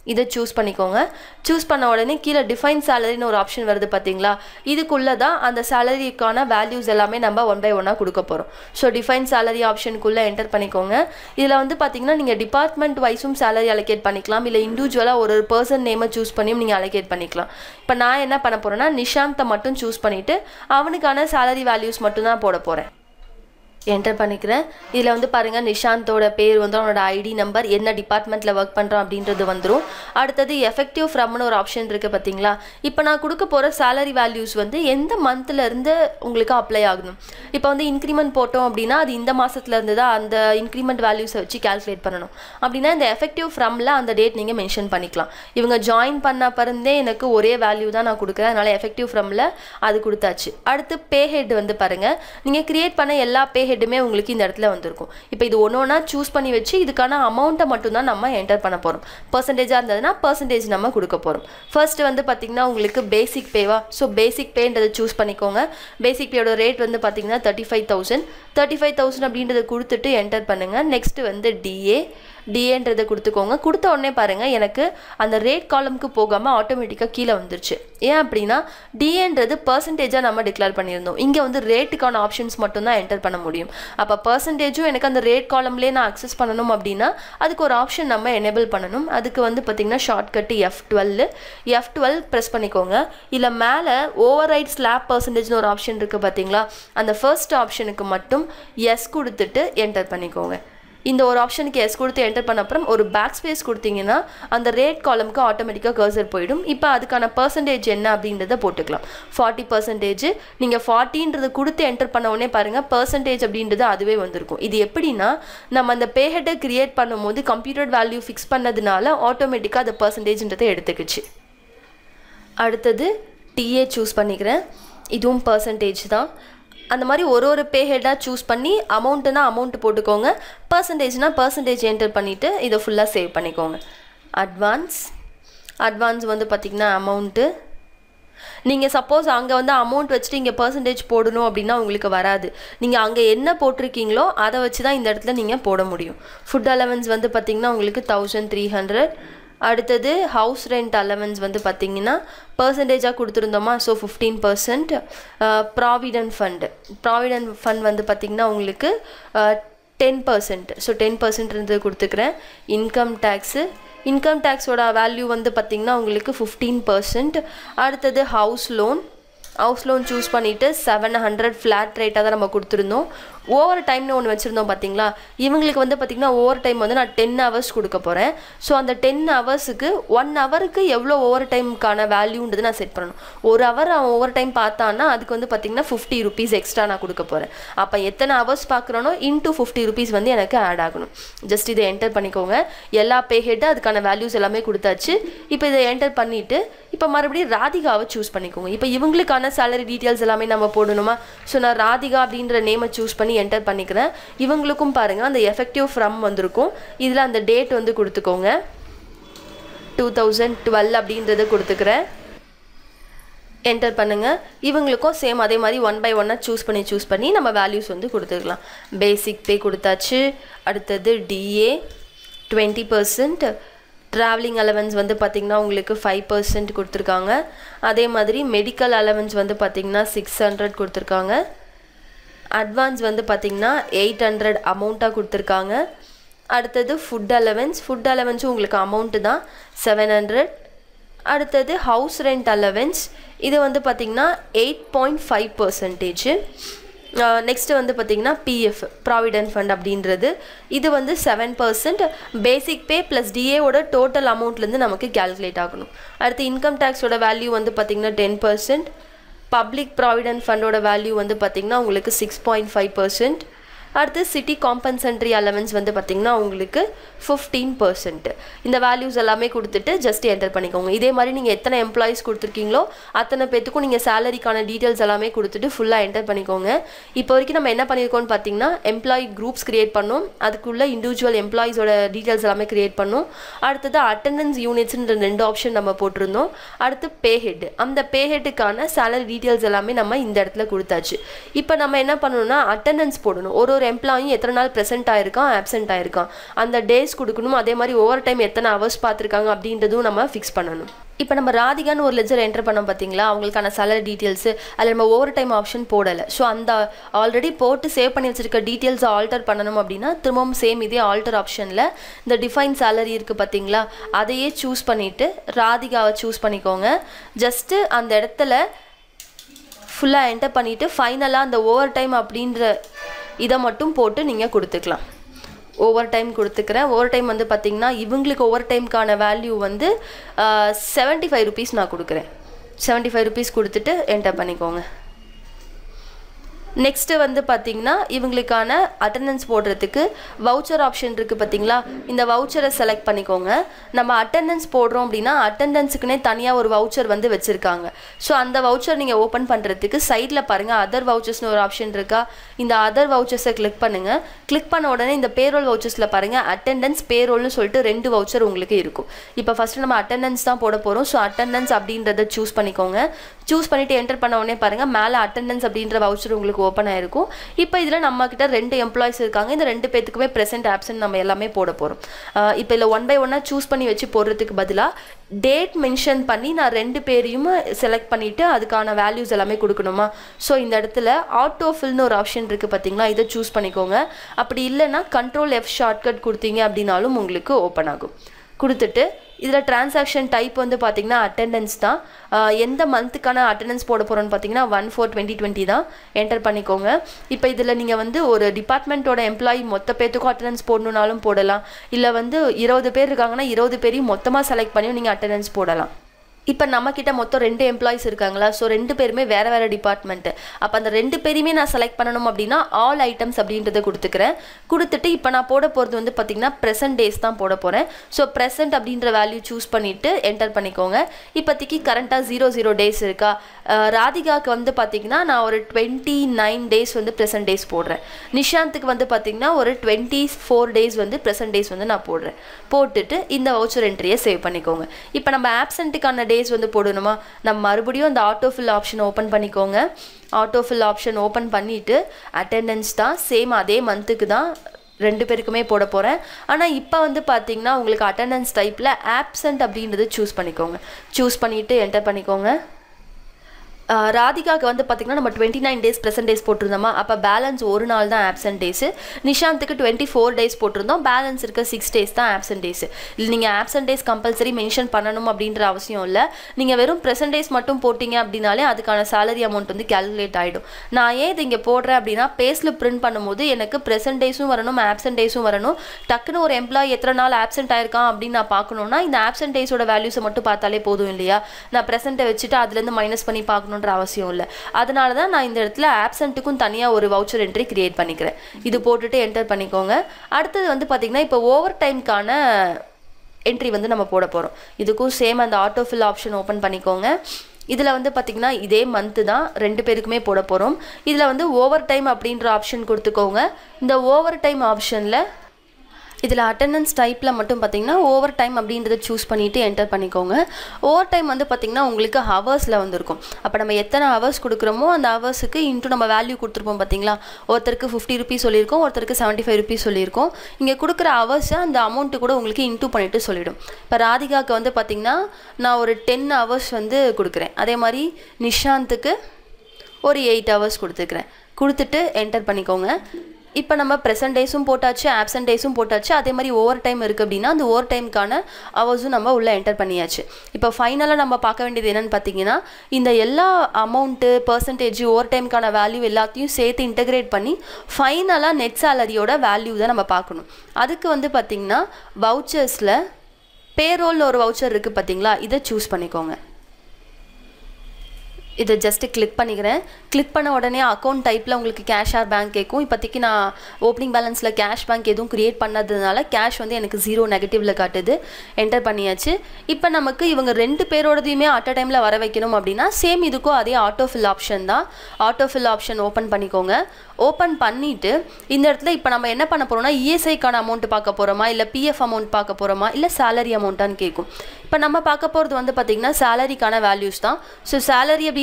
இதை சூஸ் பண்ணிக்கோங்க சூஸ் பண்ண உடனே கீழே டிஃபைன் சேலரின்னு ஒரு ஆப்ஷன் வருது பார்த்தீங்களா இதுக்குள்ளே தான் அந்த சேலரிக்கான வேல்யூஸ் எல்லாமே நம்ம ஒன் பை ஒன்னாக கொடுக்க போகிறோம் ஸோ டிஃபைன் சேலரி ஆப்ஷனுக்குள்ளே என்டர் பண்ணிக்கோங்க இதில் வந்து பார்த்தீங்கன்னா நீங்கள் டிபார்ட்மெண்ட் வைஸும் சேலரி அலோகேட் பண்ணிக்கலாம் இல்லை இண்டிவிஜுவலாக ஒரு ஒரு பர்சன் நேமை சூஸ் பண்ணியும் நீங்கள் அலோகேட் பண்ணிக்கலாம் இப்போ நான் என்ன பண்ண போகிறேன்னா நிஷாந்தை மட்டும் சூஸ் பண்ணிவிட்டு அவனுக்கான சேலரி வேல்யூஸ் மட்டும் தான் போட போகிறேன் என்டர் பண்ணிக்கிறேன் இதில் வந்து பாருங்கள் நிஷாந்தோட பேர் வந்து அவனோட ஐடி நம்பர் என்ன டிபார்ட்மெண்ட்டில் ஒர்க் பண்ணுறான் அப்படின்றது வந்துடும் அடுத்தது எஃபெக்டிவ் ஃப்ரம்னு ஒரு ஆப்ஷன் இருக்குது பார்த்தீங்களா இப்போ நான் கொடுக்க போகிற சேலரி வேல்யூஸ் வந்து எந்த மந்த்லேருந்து உங்களுக்கு அப்ளை ஆகணும் இப்போ வந்து இன்க்ரிமெண்ட் போட்டோம் அப்படின்னா அது இந்த மாதத்துலேருந்து தான் அந்த இன்க்ரிமெண்ட் வேல்யூஸை வச்சு கால்குலேட் பண்ணணும் அப்படின்னா இந்த எஃபெக்டிவ் ஃப்ரம்ல அந்த டேட் நீங்கள் மென்ஷன் பண்ணிக்கலாம் இவங்க ஜாயின் பண்ண பிறந்தே எனக்கு ஒரே வேல்யூ தான் நான் கொடுக்குறேன் அதனால் எஃபெக்டிவ் ஃப்ரம்ல அது கொடுத்தாச்சு அடுத்து பே ஹெட் வந்து பாருங்கள் நீங்கள் கிரியேட் பண்ண எல்லா பே ஹெட்டுமே உங்களுக்கு இந்த இடத்துல வந்திருக்கும் இப்போ இது ஒன்று ஒன்றா சூஸ் பண்ணி வச்சு இதுக்கான அமௌண்ட்டை மட்டும்தான் நம்ம என்டர் பண்ண போகிறோம் பர்சன்டேஜாக இருந்ததுன்னா பர்சன்டேஜ் நம்ம கொடுக்க போகிறோம் ஃபர்ஸ்ட் வந்து பார்த்திங்கன்னா உங்களுக்கு பேசிக் பேவா ஸோ பேசிக் பேன்றதை சூஸ் பண்ணிக்கோங்க பேசிக் பேயோட ரேட் வந்து பார்த்திங்கன்னா thirty five thousand thirty five thousand அப்படின்றத கொடுத்துட்டு என்டர் பண்ணுங்கள் நெக்ஸ்ட் வந்து டிஏ டிஏன்றதை கொடுத்துக்கோங்க கொடுத்த உடனே பாருங்கள் எனக்கு அந்த ரேட் காலம்க்கு போகாமல் ஆட்டோமேட்டிக்காக கீழே வந்துருச்சு ஏன் அப்படின்னா டிஏன்றது பர்சன்டேஜாக நம்ம டிக்ளேர் பண்ணியிருந்தோம் இங்கே வந்து ரேட்டுக்கான ஆப்ஷன்ஸ் மட்டும்தான் என்டர் பண்ண முடியும் அப்போ பர்சன்டேஜும் எனக்கு அந்த ரேட் காலம்லேயே நான் அக்சஸ் பண்ணணும் அப்படின்னா அதுக்கு ஒரு ஆப்ஷன் நம்ம எனேபிள் பண்ணணும் அதுக்கு வந்து பார்த்திங்கன்னா shortcut F twelve F twelve press பண்ணிக்கோங்க இல்லை மேலே ஓவர் ரைட் ஸ்லாப் பர்சன்டேஜ்னு ஒரு ஆப்ஷன் இருக்குது பார்த்தீங்களா அந்த ஃபர்ஸ்ட் ஆப்ஷனுக்கு மட்டும் எஸ் கொடுத்துட்டு என்டர் பண்ணிக்கோங்க இந்த ஒரு ஆப்ஷனுக்கு எஸ் கொடுத்து என்டர் பண்ண அப்புறம் ஒரு பேக் ஸ்பேஸ் கொடுத்தீங்கன்னா அந்த ரேட் காலம்க்கு ஆட்டோமேட்டிக்காக கர்சர் போயிடும் இப்போ அதுக்கான பர்சன்டேஜ் என்ன அப்படின்றத போட்டுக்கலாம் ஃபார்ட்டி பர்சன்டேஜ் நீங்கள் ஃபார்ட்டின்றதை கொடுத்து என்டர் பண்ண உடனே பாருங்கள் பர்சன்டேஜ் அப்படின்றது அதுவே வந்திருக்கும் இது எப்படின்னா நம்ம அந்த பேஹெட்டை கிரியேட் பண்ணும்போது கம்ப்யூட்டர் வேல்யூ ஃபிக்ஸ் பண்ணதுனால ஆட்டோமேட்டிக்காக அந்த பர்சன்டேஜ்ன்றதை எடுத்துக்கிச்சு அடுத்தது டிஏ சூஸ் பண்ணிக்கிறேன் இதுவும் பர்சன்டேஜ் தான் அந்த மாதிரி ஒரு ஒரு பே ஹெட்டாக சூஸ் பண்ணி அமௌண்ட்டுனா அமௌண்ட் போட்டுக்கோங்க பர்சன்டேஜ்னால் பர்சன்டேஜ் என்டர் பண்ணிவிட்டு இதை ஃபுல்லாக சேவ் பண்ணிக்கோங்க அட்வான்ஸ் அட்வான்ஸ் வந்து பார்த்திங்கன்னா அமௌண்ட்டு நீங்கள் சப்போஸ் அங்கே வந்து அமௌண்ட் வச்சுட்டு இங்கே பர்சன்டேஜ் போடணும் அப்படின்னா உங்களுக்கு வராது நீங்கள் அங்கே என்ன போட்டிருக்கீங்களோ அதை வச்சு தான் இந்த இடத்துல நீங்கள் போட முடியும் ஃபுட் அலவன்ஸ் வந்து பார்த்திங்கன்னா உங்களுக்கு தௌசண்ட் த்ரீ ஹண்ட்ரட் அடுத்தது ஹவுஸ் ரெண்ட் அலவன்ஸ் வந்து பார்த்திங்கன்னா பர்சன்டேஜாக கொடுத்துருந்தோமா so fifteen percent provident fund provident fund வந்து பார்த்திங்கன்னா உங்களுக்கு ten percent so ten percent இருந்து கொடுத்துக்கிறேன் இன்கம் டேக்ஸு இன்கம் டேக்ஸோட வேல்யூ வந்து பார்த்திங்கன்னா உங்களுக்கு ஃபிஃப்டீன் பர்சன்ட் அடுத்தது house loan house loan choose பண்ணிவிட்டு செவன் ஹண்ட்ரட் ஃப்ளாட் ரேட்டாக தான் நம்ம கொடுத்துருந்தோம் ஓவர் டைம்னு ஒன்று வச்சுருந்தோம் பார்த்தீங்களா இவங்களுக்கு வந்து பார்த்திங்கன்னா ஓவர் டைம் வந்து நான் டென் ஹவர்ஸ் கொடுக்க போகிறேன் ஸோ அந்த டென் ஹவர்ஸுக்கு ஒன் ஹவருக்கு எவ்வளோ ஓவர் டைமுக்கான வேல்யூன்றது நான் செட் பண்ணணும் ஒரு ஹவர் அவன் ஓவர் டைம் பார்த்தான்னா அதுக்கு வந்து பார்த்திங்கன்னா ஃபிஃப்டி ருபீஸ் எக்ஸ்ட்ரா நான் கொடுக்க போகிறேன் அப்போ எத்தனை ஹவர்ஸ் பார்க்குறனோ இன்டூ ஃபிஃப்டி ருபீஸ் வந்து எனக்கு ஆட் ஆகணும் ஜஸ்ட் இதை என்டர் பண்ணிக்கோங்க எல்லா பே ஹெட்டு அதுக்கான வேல்யூஸ் எல்லாமே கொடுத்தாச்சு இப்போ இதை என்டர் பண்ணிவிட்டு இப்போ மறுபடியும் ராதிகாவை சூஸ் பண்ணிக்கோங்க இப்போ இவங்களுக்கான சேலரி டீட்டெயில்ஸ் எல்லாமே நம்ம போடணுமா ஸோ நான் ராதிகா அப்படின்ற நேமை சூஸ் பண்ணி என்டர் பண்ணிக்கிறேன் இவங்களுக்கும் பாருங்கள் அந்த எஃபெக்டிவ் ஃப்ரம் வந்திருக்கும் இதில் அந்த டேட் வந்து கொடுத்துக்கோங்க டூ தௌசண்ட் டுவெல் அப்படின்றத கொடுத்துக்கிறேன் என்டர் பண்ணுங்கள் இவங்களுக்கும் சேம் அதே மாதிரி ஒன் பை ஒன்னாக சூஸ் பண்ணி சூஸ் பண்ணி நம்ம வேல்யூஸ் வந்து கொடுத்துக்கலாம் பேசிக் பே கொடுத்தாச்சு அடுத்தது DA twenty percent travelling allowance வந்து பார்த்திங்கன்னா உங்களுக்கு ஃபைவ் பர்சன்ட் கொடுத்துருக்காங்க அதே மாதிரி மெடிக்கல் அலவன்ஸ் வந்து பார்த்திங்கன்னா சிக்ஸ் ஹண்ட்ரட் கொடுத்துருக்காங்க அட்வான்ஸ் வந்து பார்த்திங்கன்னா எயிட் ஹண்ட்ரட் அமௌண்ட்டாக கொடுத்துருக்காங்க அடுத்தது ஃபுட் அலவன்ஸ் ஃபுட் அலவன்ஸும் உங்களுக்கு அமௌண்ட்டு தான் செவன் ஹண்ட்ரட் அடுத்தது ஹவுஸ் ரெண்ட் அலவன்ஸ் இது வந்து பார்த்திங்கன்னா eight point five percentage next வந்து பார்த்திங்கன்னா பிஎஃப் ப்ராவிடென்ட் ஃபண்ட் அப்படின்றது இது வந்து seven percent basic pay plus டிஏவோட டோட்டல் அமௌண்ட்லேருந்து நமக்கு கேல்குலேட் ஆகணும் அடுத்து இன்கம் டேக்ஸோட வேல்யூ வந்து பார்த்திங்கன்னா டென் பர்சன்ட் பப்ளிக் ப்ராவிடென்ட் ஃபண்டோட வேல்யூ வந்து பார்த்திங்கன்னா உங்களுக்கு சிக்ஸ் பாயிண்ட் ஃபைவ் பர்சன்ட் அடுத்து சிட்டி காம்பன்சன்ட்ரி அலவன்ஸ் வந்து பார்த்திங்கன்னா உங்களுக்கு ஃபிஃப்டீன் பர்சன்ட் இந்த வேல்யூஸ் எல்லாமே கொடுத்துட்டு ஜஸ்ட் என்டர் பண்ணிக்கோங்க இதே மாதிரி நீங்கள் எத்தனை எம்ப்ளாயிஸ் கொடுத்துருக்கீங்களோ அத்தனை பேத்துக்கும் நீங்கள் சேலரிக்கான டீட்டெயில்ஸ் எல்லாமே கொடுத்துட்டு ஃபுல்லாக என்டர் பண்ணிக்கோங்க இப்போ வரைக்கும் நம்ம என்ன பண்ணியிருக்கோம்னு பார்த்தீங்கன்னா எம்ப்ளாயி குரூப்ஸ் கிரியேட் பண்ணோம் அதுக்குள்ளே இண்டிவிஜுவல் எம்ப்ளாயிஸோட டீட்டெயில்ஸ் எல்லாமே கிரியேட் பண்ணோம் அடுத்தது அட்டண்டன்ஸ் யூனிட்ஸ்ன்ற ரெண்டு ஆப்ஷன் நம்ம போட்டிருந்தோம் அடுத்து பே ஹெட் அந்த பே ஹெட்டுக்கான சேலரி டீட்டெயில்ஸ் எல்லாமே நம்ம இந்த இடத்துல கொடுத்தாச்சு இப்போ நம்ம என்ன பண்ணணும்னா அட்டண்டன்ஸ் போடணும் ஒரு ஒரு எம்ப்ளாயும் எத்தனை நாள் ப்ரெசென்ட் ஆயிருக்கான் ஆப்சென்ட் ஆயிருக்கான் அந்த டேஸ் கொடுக்கணும் அதே மாதிரி ஓவர் டைம் எத்தனை ஹவர்ஸ் பார்த்துருக்காங்க அப்படின்றதும் நம்ம ஃபிக்ஸ் பண்ணணும் இப்போ நம்ம ராதிகான்னு ஒரு லெஜர் என்டர் பண்ணோம் பார்த்தீங்களா அவங்களுக்கான சேலரி டீட்டெயில்ஸு அதில் நம்ம ஓவர் டைம் ஆப்ஷன் போடலை ஸோ அந்த ஆல்ரெடி போட்டு சேவ் பண்ணி வச்சிருக்க டீட்டெயில்ஸை ஆல்டர் பண்ணணும் அப்படின்னா திரும்பவும் சேம் இதே ஆல்டர் ஆப்ஷனில் இந்த டிஃபைன் சேலரி இருக்குது பார்த்தீங்களா அதையே சூஸ் பண்ணிவிட்டு ராதிகாவை சூஸ் பண்ணிக்கோங்க ஜஸ்ட்டு அந்த இடத்துல ஃபுல்லாக என்டர் பண்ணிவிட்டு ஃபைனலாக அந்த ஓவர் டைம் அப்படின்ற இதை மட்டும் போட்டு நீங்கள் கொடுத்துக்கலாம் ஓவர் டைம் கொடுத்துக்கிறேன் ஓவர் டைம் வந்து பார்த்திங்கன்னா இவங்களுக்கு ஓவர் டைம்க்கான வேல்யூ வந்து செவன்ட்டி ஃபைவ் ருபீஸ் நான் கொடுக்குறேன் செவன்ட்டி ஃபைவ் ருபீஸ் கொடுத்துட்டு என்டர் பண்ணிக்கோங்க நெக்ஸ்ட்டு வந்து பார்த்தீங்கன்னா இவங்களுக்கான அட்டண்டன்ஸ் போடுறதுக்கு வவுச்சர் ஆப்ஷன் இருக்குது பார்த்தீங்களா இந்த வவுச்சரை செலக்ட் பண்ணிக்கோங்க நம்ம அட்டண்டன்ஸ் போடுறோம் அப்படின்னா அட்டண்டன்ஸுக்குனே தனியாக ஒரு வவுச்சர் வந்து வச்சுருக்காங்க ஸோ அந்த வவுச்சர் நீங்கள் ஓப்பன் பண்ணுறதுக்கு சைடில் பாருங்கள் அதர் வவுச்சர்ஸ்னு ஒரு ஆப்ஷன் இருக்கா இந்த அதர் வவுச்சர்ஸை கிளிக் பண்ணுங்கள் கிளிக் பண்ண உடனே இந்த பேரோல் வவுச்சர்ஸில் பாருங்கள் அட்டண்டன்ஸ் பேரோல்னு சொல்லிட்டு ரெண்டு வவுச்சர் உங்களுக்கு இருக்கும் இப்போ ஃபஸ்ட்டு நம்ம அட்டண்டன்ஸ் தான் போட போகிறோம் ஸோ அட்டண்டன்ஸ் அப்படின்றத சூஸ் பண்ணிக்கோங்க சூஸ் பண்ணிவிட்டு என்டர் பண்ண உடனே பாருங்கள் மேலே அட்டண்டன்ஸ் அப்படின்ற வவுச்சர் உங்களுக்கு ஓப்பன் ஆயிருக்கும் இப்போ இதில் நம்ம கிட்ட ரெண்டு எம்ப்ளாயிஸ் இருக்காங்க இந்த ரெண்டு பேத்துக்குமே ப்ரெசென்ட் ஆப்சன்ட் நம்ம எல்லாமே போட போகிறோம் இப்போ இதில் ஒன் பை ஒன்னாக சூஸ் பண்ணி வச்சு போடுறதுக்கு பதிலாக டேட் மென்ஷன் பண்ணி நான் ரெண்டு பேரையும் செலக்ட் பண்ணிவிட்டு அதுக்கான வேல்யூஸ் எல்லாமே கொடுக்கணுமா ஸோ இந்த இடத்துல ஆட்டோ ஃபில்னு ஒரு ஆப்ஷன் இருக்குது பார்த்தீங்களா இதை சூஸ் பண்ணிக்கோங்க அப்படி இல்லைன்னா கண்ட்ரோல் எஃப் ஷார்ட்கட் கொடுத்தீங்க அப்படின்னாலும் உங்களுக்கு ஓப்பன் ஆகும் கொடுத்துட்டு இதில் டிரான்சாக்ஷன் டைப் வந்து பார்த்தீங்கன்னா அட்டெண்டன்ஸ் தான் ஆஹ் எந்த மந்த்துக்கான அட்டெண்டன்ஸ் போட போகிறோன்னு பார்த்தீங்கன்னா ஒன் ஃபோர் டுவெண்ட்டி டுவெண்ட்டி தான் என்டர் பண்ணிக்கோங்க இப்போ இதில் நீங்கள் வந்து ஒரு டிபார்ட்மெண்ட்டோட எம்ப்ளாயி மொத்த பேத்துக்கும் அட்டெண்டன்ஸ் போடணுன்னாலும் போடலாம் இல்லை வந்து இருபது பேர் இருக்காங்கன்னா இருபது பேரையும் மொத்தமாக செலக்ட் பண்ணியும் நீங்கள் அட்டெண்டன்ஸ் போடலாம் இப்போ நம்மக்கிட்ட மொத்தம் ரெண்டு எம்ப்ளாயிஸ் இருக்காங்களா ஸோ ரெண்டு பேருமே வேறு வேறு டிபார்ட்மெண்ட்டு அப்போ அந்த ரெண்டு பேரையுமே நான் செலக்ட் பண்ணணும் அப்படின்னா ஆல் ஐட்டம்ஸ் அப்படின்றத கொடுத்துக்கிறேன் கொடுத்துட்டு இப்போ நான் போட போகிறது வந்து பார்த்திங்கன்னா ப்ரெசன்ட் டேஸ் தான் போட போகிறேன் ஸோ ப்ரெசன்ட் அப்படின்ற வேல்யூ சூஸ் பண்ணிவிட்டு என்டர் பண்ணிக்கோங்க இப்போதைக்கு கரண்ட்டாக ஜீரோ ஜீரோ டேஸ் இருக்கா அஹ் ராதிகாவுக்கு வந்து பார்த்திங்கன்னா நான் ஒரு டுவெண்ட்டி நைன் டேஸ் வந்து ப்ரெசன்ட் டேஸ் போடுறேன் நிஷாந்துக்கு வந்து பார்த்திங்கன்னா ஒரு டுவெண்ட்டி ஃபோர் டேஸ் வந்து ப்ரெசன்ட் டேஸ் வந்து நான் போடுறேன் போட்டுட்டு இந்த வவுச்சர் என்ட்ரியை சேவ் பண்ணிக்கோங்க இப்போ நம்ம ஆப்சண்ட்டுக்கான டேஸ் வந்து போடணுமா நம்ம மறுபடியும் அந்த ஆட்டோ ஃபில் ஆப்ஷன் ஓப்பன் பண்ணிக்கோங்க ஆட்டோ ஃபில் ஆப்ஷன் ஓப்பன் பண்ணிவிட்டு அட்டெண்டன்ஸ் தான் சேம் அதே மந்த்துக்கு தான் ரெண்டு பேருக்குமே போட போகிறேன் ஆனால் இப்போ வந்து பார்த்தீங்கன்னா உங்களுக்கு அட்டெண்டன்ஸ் டைப்பில் ஆப்சண்ட் அப்படின்றது சூஸ் பண்ணிக்கோங்க சூஸ் பண்ணிவிட்டு என்டர் பண்ணிக்கோங்க ஆஹ் ராதிகாவுக்கு வந்து பார்த்திங்கன்னா நம்ம twenty nine days present days போட்டிருந்தோமா அப்போ பேலன்ஸ் ஒரு நாள் தான் ஆப்சன்ட் டேஸு நிஷாந்துக்கு டுவெண்ட்டி ஃபோர் டேஸ் போட்டிருந்தோம் பேலன்ஸ் இருக்க சிக்ஸ் டேஸ் தான் ஆப்சன்ட் டேஸ் இல்லை நீங்கள் ஆப்சன்ட் டேஸ் கம்பல்சரி மென்ஷன் பண்ணணும் அப்படின்ற அவசியம் இல்லை நீங்கள் வெறும் ப்ரெசன்ட் டேஸ் மட்டும் போட்டிங்க அப்படின்னாலே அதுக்கான சேலரி அமௌண்ட் வந்து கேல்குலேட் ஆகிடும் நான் ஏன் இது இங்கே போடுறேன் அப்படின்னா பேஸில் பிரிண்ட் பண்ணும்போது எனக்கு ப்ரெசன்ட் டேஸும் வரணும் ஆப்சன்ட் டேஸும் வரணும் டக்குன்னு ஒரு எம்ப்ளாயி எத்தனை நாள் ஆப்சென்ட் ஆயிருக்கான் அப்படின்னு நான் பார்க்கணுன்னா இந்த ஆப்சன்ட் டேஸோட வேல்யூஸை மட்டும் பார்த்தாலே போதும் இல்லையா நான் ப்ரெசென்ட்டை வச்சுட்டு அதுலேருந்து மைனஸ் பண்ணி பார்க்கணுன்ற அவசியம் இல்லை அதனால தான் நான் இந்த இடத்துல ஆப்சண்ட்டுக்கும் தனியாக ஒரு வவுச்சர் என்ட்ரி கிரியேட் பண்ணிக்கிறேன் இது போட்டுட்டு என்டர் பண்ணிக்கோங்க அடுத்தது வந்து பார்த்திங்கன்னா இப்போ ஓவர் டைம்க்கான என்ட்ரி வந்து நம்ம போட போகிறோம் இதுக்கும் சேம் அந்த ஆட்டோ ஃபில் ஆப்ஷன் ஓப்பன் பண்ணிக்கோங்க இதில் வந்து பார்த்திங்கன்னா இதே மந்த்து தான் ரெண்டு பேருக்குமே போட போகிறோம் இதில் வந்து ஓவர் டைம் அப்படின்ற ஆப்ஷன் கொடுத்துக்கோங்க இந்த ஓவர் டைம் ஆப்ஷனில் இதில் அட்டண்டன்ஸ் டைப்பில் மட்டும் பார்த்தீங்கன்னா ஓவர் டைம் அப்படின்றத சூஸ் பண்ணிவிட்டு என்டர் பண்ணிக்கோங்க ஓவர் டைம் வந்து பார்த்திங்கன்னா உங்களுக்கு ஹவர்ஸில் வந்துருக்கும் அப்போ நம்ம எத்தனை ஹவர்ஸ் கொடுக்குறோமோ அந்த ஹவர்ஸுக்கு இன்ட்டு நம்ம வேல்யூ கொடுத்துருப்போம் பார்த்தீங்களா ஒருத்தருக்கு ஃபிஃப்டி ருபீஸ் சொல்லியிருக்கோம் ஒருத்தருக்கு செவன்ட்டி ஃபைவ் ருபீஸ் சொல்லியிருக்கோம் இங்கே கொடுக்குற ஹவர்ஸை அந்த அமௌண்ட்டு கூட உங்களுக்கு இன்ட்டு பண்ணிவிட்டு சொல்லிடும் இப்போ ராதிகாவுக்கு வந்து பார்த்திங்கன்னா நான் ஒரு டென் ஹவர்ஸ் வந்து கொடுக்குறேன் அதே மாதிரி நிஷாந்துக்கு ஒரு எயிட் ஹவர்ஸ் கொடுத்துக்கிறேன் கொடுத்துட்டு என்டர் பண்ணிக்கோங்க இப்போ நம்ம ப்ரெசன்ட் டேஸும் போட்டாச்சு ஆப்சன்ட் டேஸும் போட்டாச்சு அதே மாதிரி ஓவர் டைம் இருக்குது அப்படின்னா அந்த ஓவர் டைம்க்கான ஹவர்ஸும் நம்ம உள்ளே என்டர் பண்ணியாச்சு இப்போ ஃபைனலாக நம்ம பார்க்க வேண்டியது என்னென்னு பார்த்தீங்கன்னா இந்த எல்லா அமௌண்ட்டு பர்சன்டேஜ் ஓவர் டைம்க்கான வேல்யூ எல்லாத்தையும் சேர்த்து இன்டகிரேட் பண்ணி ஃபைனலாக நெட் சேலரியோட வேல்யூ தான் நம்ம பார்க்கணும் அதுக்கு வந்து பார்த்திங்கன்னா வவுச்சர்ஸில் பேரோல்னு ஒரு வவுச்சர் இருக்குது பார்த்தீங்களா இதை சூஸ் பண்ணிக்கோங்க இதை ஜஸ்ட்டு கிளிக் பண்ணிக்கிறேன் கிளிக் பண்ண உடனே அக்கௌண்ட் டைப்பில் உங்களுக்கு கேஷ் ஆர் பேங்க் கேட்கும் இப்போதைக்கு நான் ஓப்பனிங் பேலன்ஸில் கேஷ் பேங்க் எதுவும் க்ரியேட் பண்ணாததுனால கேஷ் வந்து எனக்கு ஜீரோ நெகட்டிவில் காட்டுது என்டர் பண்ணியாச்சு இப்போ நமக்கு இவங்க ரெண்டு பேரோடதையுமே அட் அ டைமில் வர வைக்கணும் அப்படின்னா சேம் இதுக்கும் அதே ஆட்டோ ஃபில் ஆப்ஷன் தான் ஆட்டோ ஃபில் ஆப்ஷன் ஓப்பன் பண்ணிக்கோங்க ஓப்பன் பண்ணிவிட்டு இந்த இடத்துல இப்போ நம்ம என்ன பண்ண போகிறோம்னா இஎஸ்ஐக்கான அமௌண்ட் பார்க்க போகிறோமா இல்லை பிஎஃப் அமௌண்ட் பார்க்க போகிறோமா இல்லை சேலரி அமௌண்ட்டான்னு கேட்கும் இப்போ நம்ம பார்க்க போகிறது வந்து பார்த்திங்கன்னா சேலரிக்கான வேல்யூஸ் தான் ஸோ சேலரி அப்படின்னு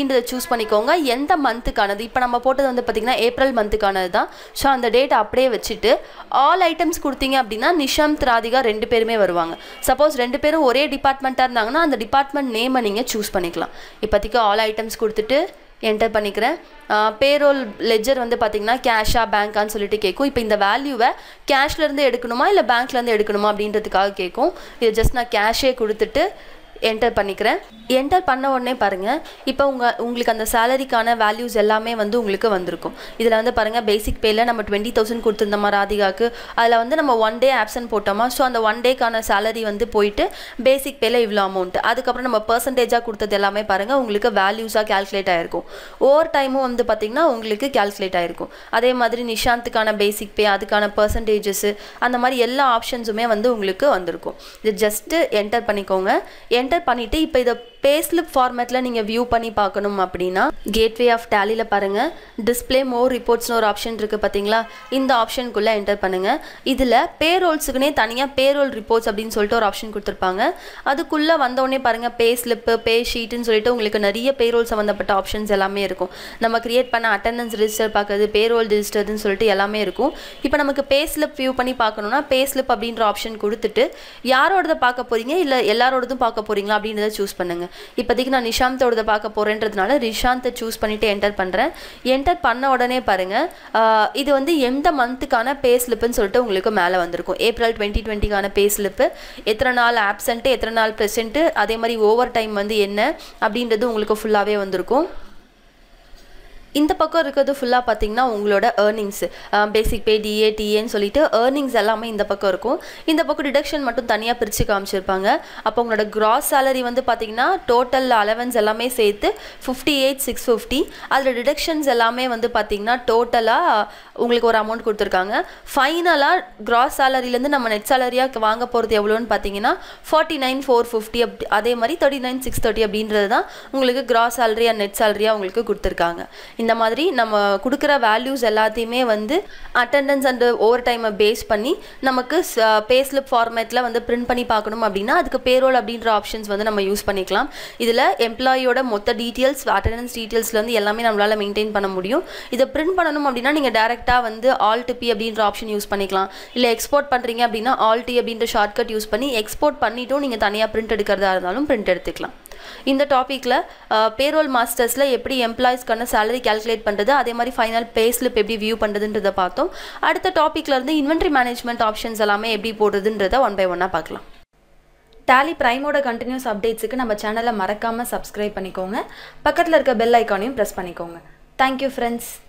அப்படின்றத சூஸ் பண்ணிக்கோங்க எந்த மந்த்துக்கானது இப்போ நம்ம போட்டது வந்து பார்த்திங்கன்னா ஏப்ரல் மந்த்துக்கானது தான் ஸோ அந்த டேட் அப்படியே வச்சுட்டு ஆல் ஐட்டம்ஸ் கொடுத்தீங்க அப்படின்னா நிஷாந்த் ராதிகா ரெண்டு பேருமே வருவாங்க சப்போஸ் ரெண்டு பேரும் ஒரே டிபார்ட்மெண்ட்டாக இருந்தாங்கன்னா அந்த டிபார்ட்மெண்ட் நேமை நீங்கள் சூஸ் பண்ணிக்கலாம் இப்போதைக்கு ஆல் ஐட்டம்ஸ் கொடுத்துட்டு என்டர் பண்ணிக்கிறேன் பேரோல் லெஜர் வந்து பார்த்தீங்கன்னா கேஷா பேங்க்கான்னு சொல்லிட்டு கேட்கும் இப்போ இந்த வேல்யூவை கேஷ்லேருந்து எடுக்கணுமா இல்லை பேங்க்லேருந்து எடுக்கணுமா அப்படின்றதுக்காக கேட்கும் இது ஜஸ்ட் நான் கேஷே கொடுத்துட்டு என்டர் பண்ணிக்கிறேன் என்டர் பண்ண உடனே பாருங்கள் இப்போ உங்கள் உங்களுக்கு அந்த சேலரிக்கான வேல்யூஸ் எல்லாமே வந்து உங்களுக்கு வந்திருக்கும் இதில் வந்து பாருங்கள் பேசிக் பேயில் நம்ம டுவெண்ட்டி தௌசண்ட் கொடுத்துருந்தோமா ராதிகாக்கு அதில் வந்து நம்ம ஒன் டே ஆப்சன்ட் போட்டோமா ஸோ அந்த ஒன் டேக்கான சேலரி வந்து போயிட்டு பேசிக் பேயில் இவ்வளோ அமௌண்ட் அதுக்கப்புறம் நம்ம பர்சன்டேஜாக கொடுத்தது எல்லாமே பாருங்கள் உங்களுக்கு வேல்யூஸாக கேல்குலேட் ஆகிருக்கும் ஓவர் டைமும் வந்து பார்த்திங்கன்னா உங்களுக்கு கேல்குலேட் ஆகிருக்கும் அதே மாதிரி நிஷாந்துக்கான பேசிக் பே அதுக்கான பர்சன்டேஜஸ் அந்த மாதிரி எல்லா ஆப்ஷன்ஸுமே வந்து உங்களுக்கு வந்திருக்கும் இது ஜஸ்ட்டு என்டர் பண்ணிக்கோங்க என்டர் பண்ணிவிட்டு இப்போ இதை பேஸ்லிப் ஃபார்மேட்டில் நீங்கள் வியூ பண்ணி பார்க்கணும் அப்படின்னா கேட்வே ஆஃப் டேலியில் பாருங்கள் டிஸ்பிளே மோர் ரிப்போர்ட்ஸ்னு ஒரு ஆப்ஷன் இருக்குது பார்த்தீங்களா இந்த ஆப்ஷனுக்குள்ளே என்டர் பண்ணுங்கள் இதில் பேரோல்ஸுக்குனே தனியாக பேரோல் ரிப்போர்ட்ஸ் அப்படின்னு சொல்லிட்டு ஒரு ஆப்ஷன் கொடுத்துருப்பாங்க அதுக்குள்ளே வந்தோடனே பாருங்கள் பே ஸ்லிப்பு பே ஷீட்டுன்னு சொல்லிட்டு உங்களுக்கு நிறைய பேரோல் சம்மந்தப்பட்ட ஆப்ஷன்ஸ் எல்லாமே இருக்கும் நம்ம கிரியேட் பண்ண அட்டண்டன்ஸ் ரிஜிஸ்டர் பார்க்குறது பேரோல் ரிஜிஸ்டர்னு சொல்லிட்டு எல்லாமே இருக்கும் இப்போ நமக்கு பே ஸ்லிப் வியூ பண்ணி பார்க்கணுன்னா பே ஸ்லிப் அப்படின்ற ஆப்ஷன் கொடுத்துட்டு யாரோடதை பார்க்க போகிறீங்க இல்லை எல்லாரோடதும் பார்க்க போகிறீங்களா அப்படின்றத சூஸ் பண்ணுங்கள் இப்போதைக்கு நான் நிஷாந்தோடத பார்க்க போகிறேன்றதுனால நிஷாந்தை சூஸ் பண்ணிவிட்டு என்டர் பண்ணுறேன் என்டர் பண்ண உடனே பாருங்கள் இது வந்து எந்த மந்த்துக்கான பே ஸ்லிப்புன்னு சொல்லிட்டு உங்களுக்கு மேலே வந்திருக்கும் ஏப்ரல் டுவெண்ட்டி டுவெண்ட்டிக்கான பே ஸ்லிப்பு எத்தனை நாள் ஆப்சண்ட்டு எத்தனை நாள் ப்ரெசென்ட்டு அதே மாதிரி ஓவர் டைம் வந்து என்ன அப்படின்றது உங்களுக்கு ஃபுல்லாகவே வந்திருக்கும் இந்த பக்கம் இருக்கிறது ஃபுல்லாக பார்த்தீங்கன்னா உங்களோட ஏர்னிங்ஸ் பேசிக் பே டிஏ டிஏன்னு சொல்லிட்டு ஏர்னிங்ஸ் எல்லாமே இந்த பக்கம் இருக்கும் இந்த பக்கம் டிடக்ஷன் மட்டும் தனியாக பிரித்து காமிச்சிருப்பாங்க அப்போ உங்களோட கிராஸ் சேலரி வந்து பார்த்தீங்கன்னா டோட்டல் அலவன்ஸ் எல்லாமே சேர்த்து ஃபிஃப்டி எயிட் சிக்ஸ் ஃபிஃப்டி அதில் டிடக்ஷன்ஸ் எல்லாமே வந்து பார்த்தீங்கன்னா டோட்டலாக உங்களுக்கு ஒரு அமௌண்ட் கொடுத்துருக்காங்க ஃபைனலாக கிராஸ் சேலரிலேருந்து நம்ம நெட் சேலரியாக வாங்க போகிறது எவ்வளோன்னு பார்த்தீங்கன்னா ஃபார்ட்டி நைன் ஃபோர் ஃபிஃப்டி அப்படி அதே மாதிரி தேர்ட்டி நைன் சிக்ஸ் தேர்ட்டி அப்படின்றது தான் உங்களுக்கு கிராஸ் சேலரி அண்ட் நெட் சேலரியாக உங்களுக்கு கொடுத்துருக்காங்க இந்த மாதிரி நம்ம கொடுக்குற வேல்யூஸ் எல்லாத்தையுமே வந்து அட்டண்டன்ஸ் அண்ட் ஓவர் டைமை பேஸ் பண்ணி நமக்கு பேஸ்லிப் ஃபார்மேட்டில் வந்து பிரிண்ட் பண்ணி பார்க்கணும் அப்படின்னா அதுக்கு பேரோல் அப்படின்ற ஆப்ஷன்ஸ் வந்து நம்ம யூஸ் பண்ணிக்கலாம் இதில் எம்ப்ளாயியோட மொத்த டீட்டெயில்ஸ் அட்டண்டன்ஸ் டீட்டெயில்ஸ்லேருந்து எல்லாமே நம்மளால் மெயின்டைன் பண்ண முடியும் இதை பிரிண்ட் பண்ணணும் அப்படின்னா நீங்கள் டேரெக்டாக வந்து ஆல் பி அப்படின்ற ஆப்ஷன் யூஸ் பண்ணிக்கலாம் இல்லை எக்ஸ்போர்ட் பண்ணுறீங்க அப்படின்னா ஆல் டி அப்படின்ற ஷார்ட்கட் யூஸ் பண்ணி எக்ஸ்போர்ட் பண்ணிட்டும் நீங்கள் தனியாக பிரிண்ட் எடுக்கிறதா இருந்தாலும் பிரிண்ட் எடுத்துக்கலாம் இந்த டாப்பிக்கில் பேரோல் மாஸ்டர்ஸில் எப்படி எம்ப்ளாயிஸ்க்கான சேலரி கேல்குலேட் பண்ணுறது அதே மாதிரி ஃபைனல் பே ஸ்லிப் எப்படி வியூ பண்ணுறதுன்றதை பார்த்தோம் அடுத்த டாப்பிக்கில் இருந்து இன்வென்ட்ரி மேனேஜ்மெண்ட் ஆப்ஷன்ஸ் எல்லாமே எப்படி போடுறதுன்றதை ஒன் பை ஒன்னாக பார்க்கலாம் டேலி ப்ரைமோட கண்டினியூஸ் அப்டேட்ஸுக்கு நம்ம சேனலை மறக்காமல் சப்ஸ்கிரைப் பண்ணிக்கோங்க பக்கத்தில் இருக்க பெல் ஐக்கானையும் ப்ரெஸ் பண்ணிக்கோங்க தேங்க்யூ ஃப்ரெண்ட்ஸ்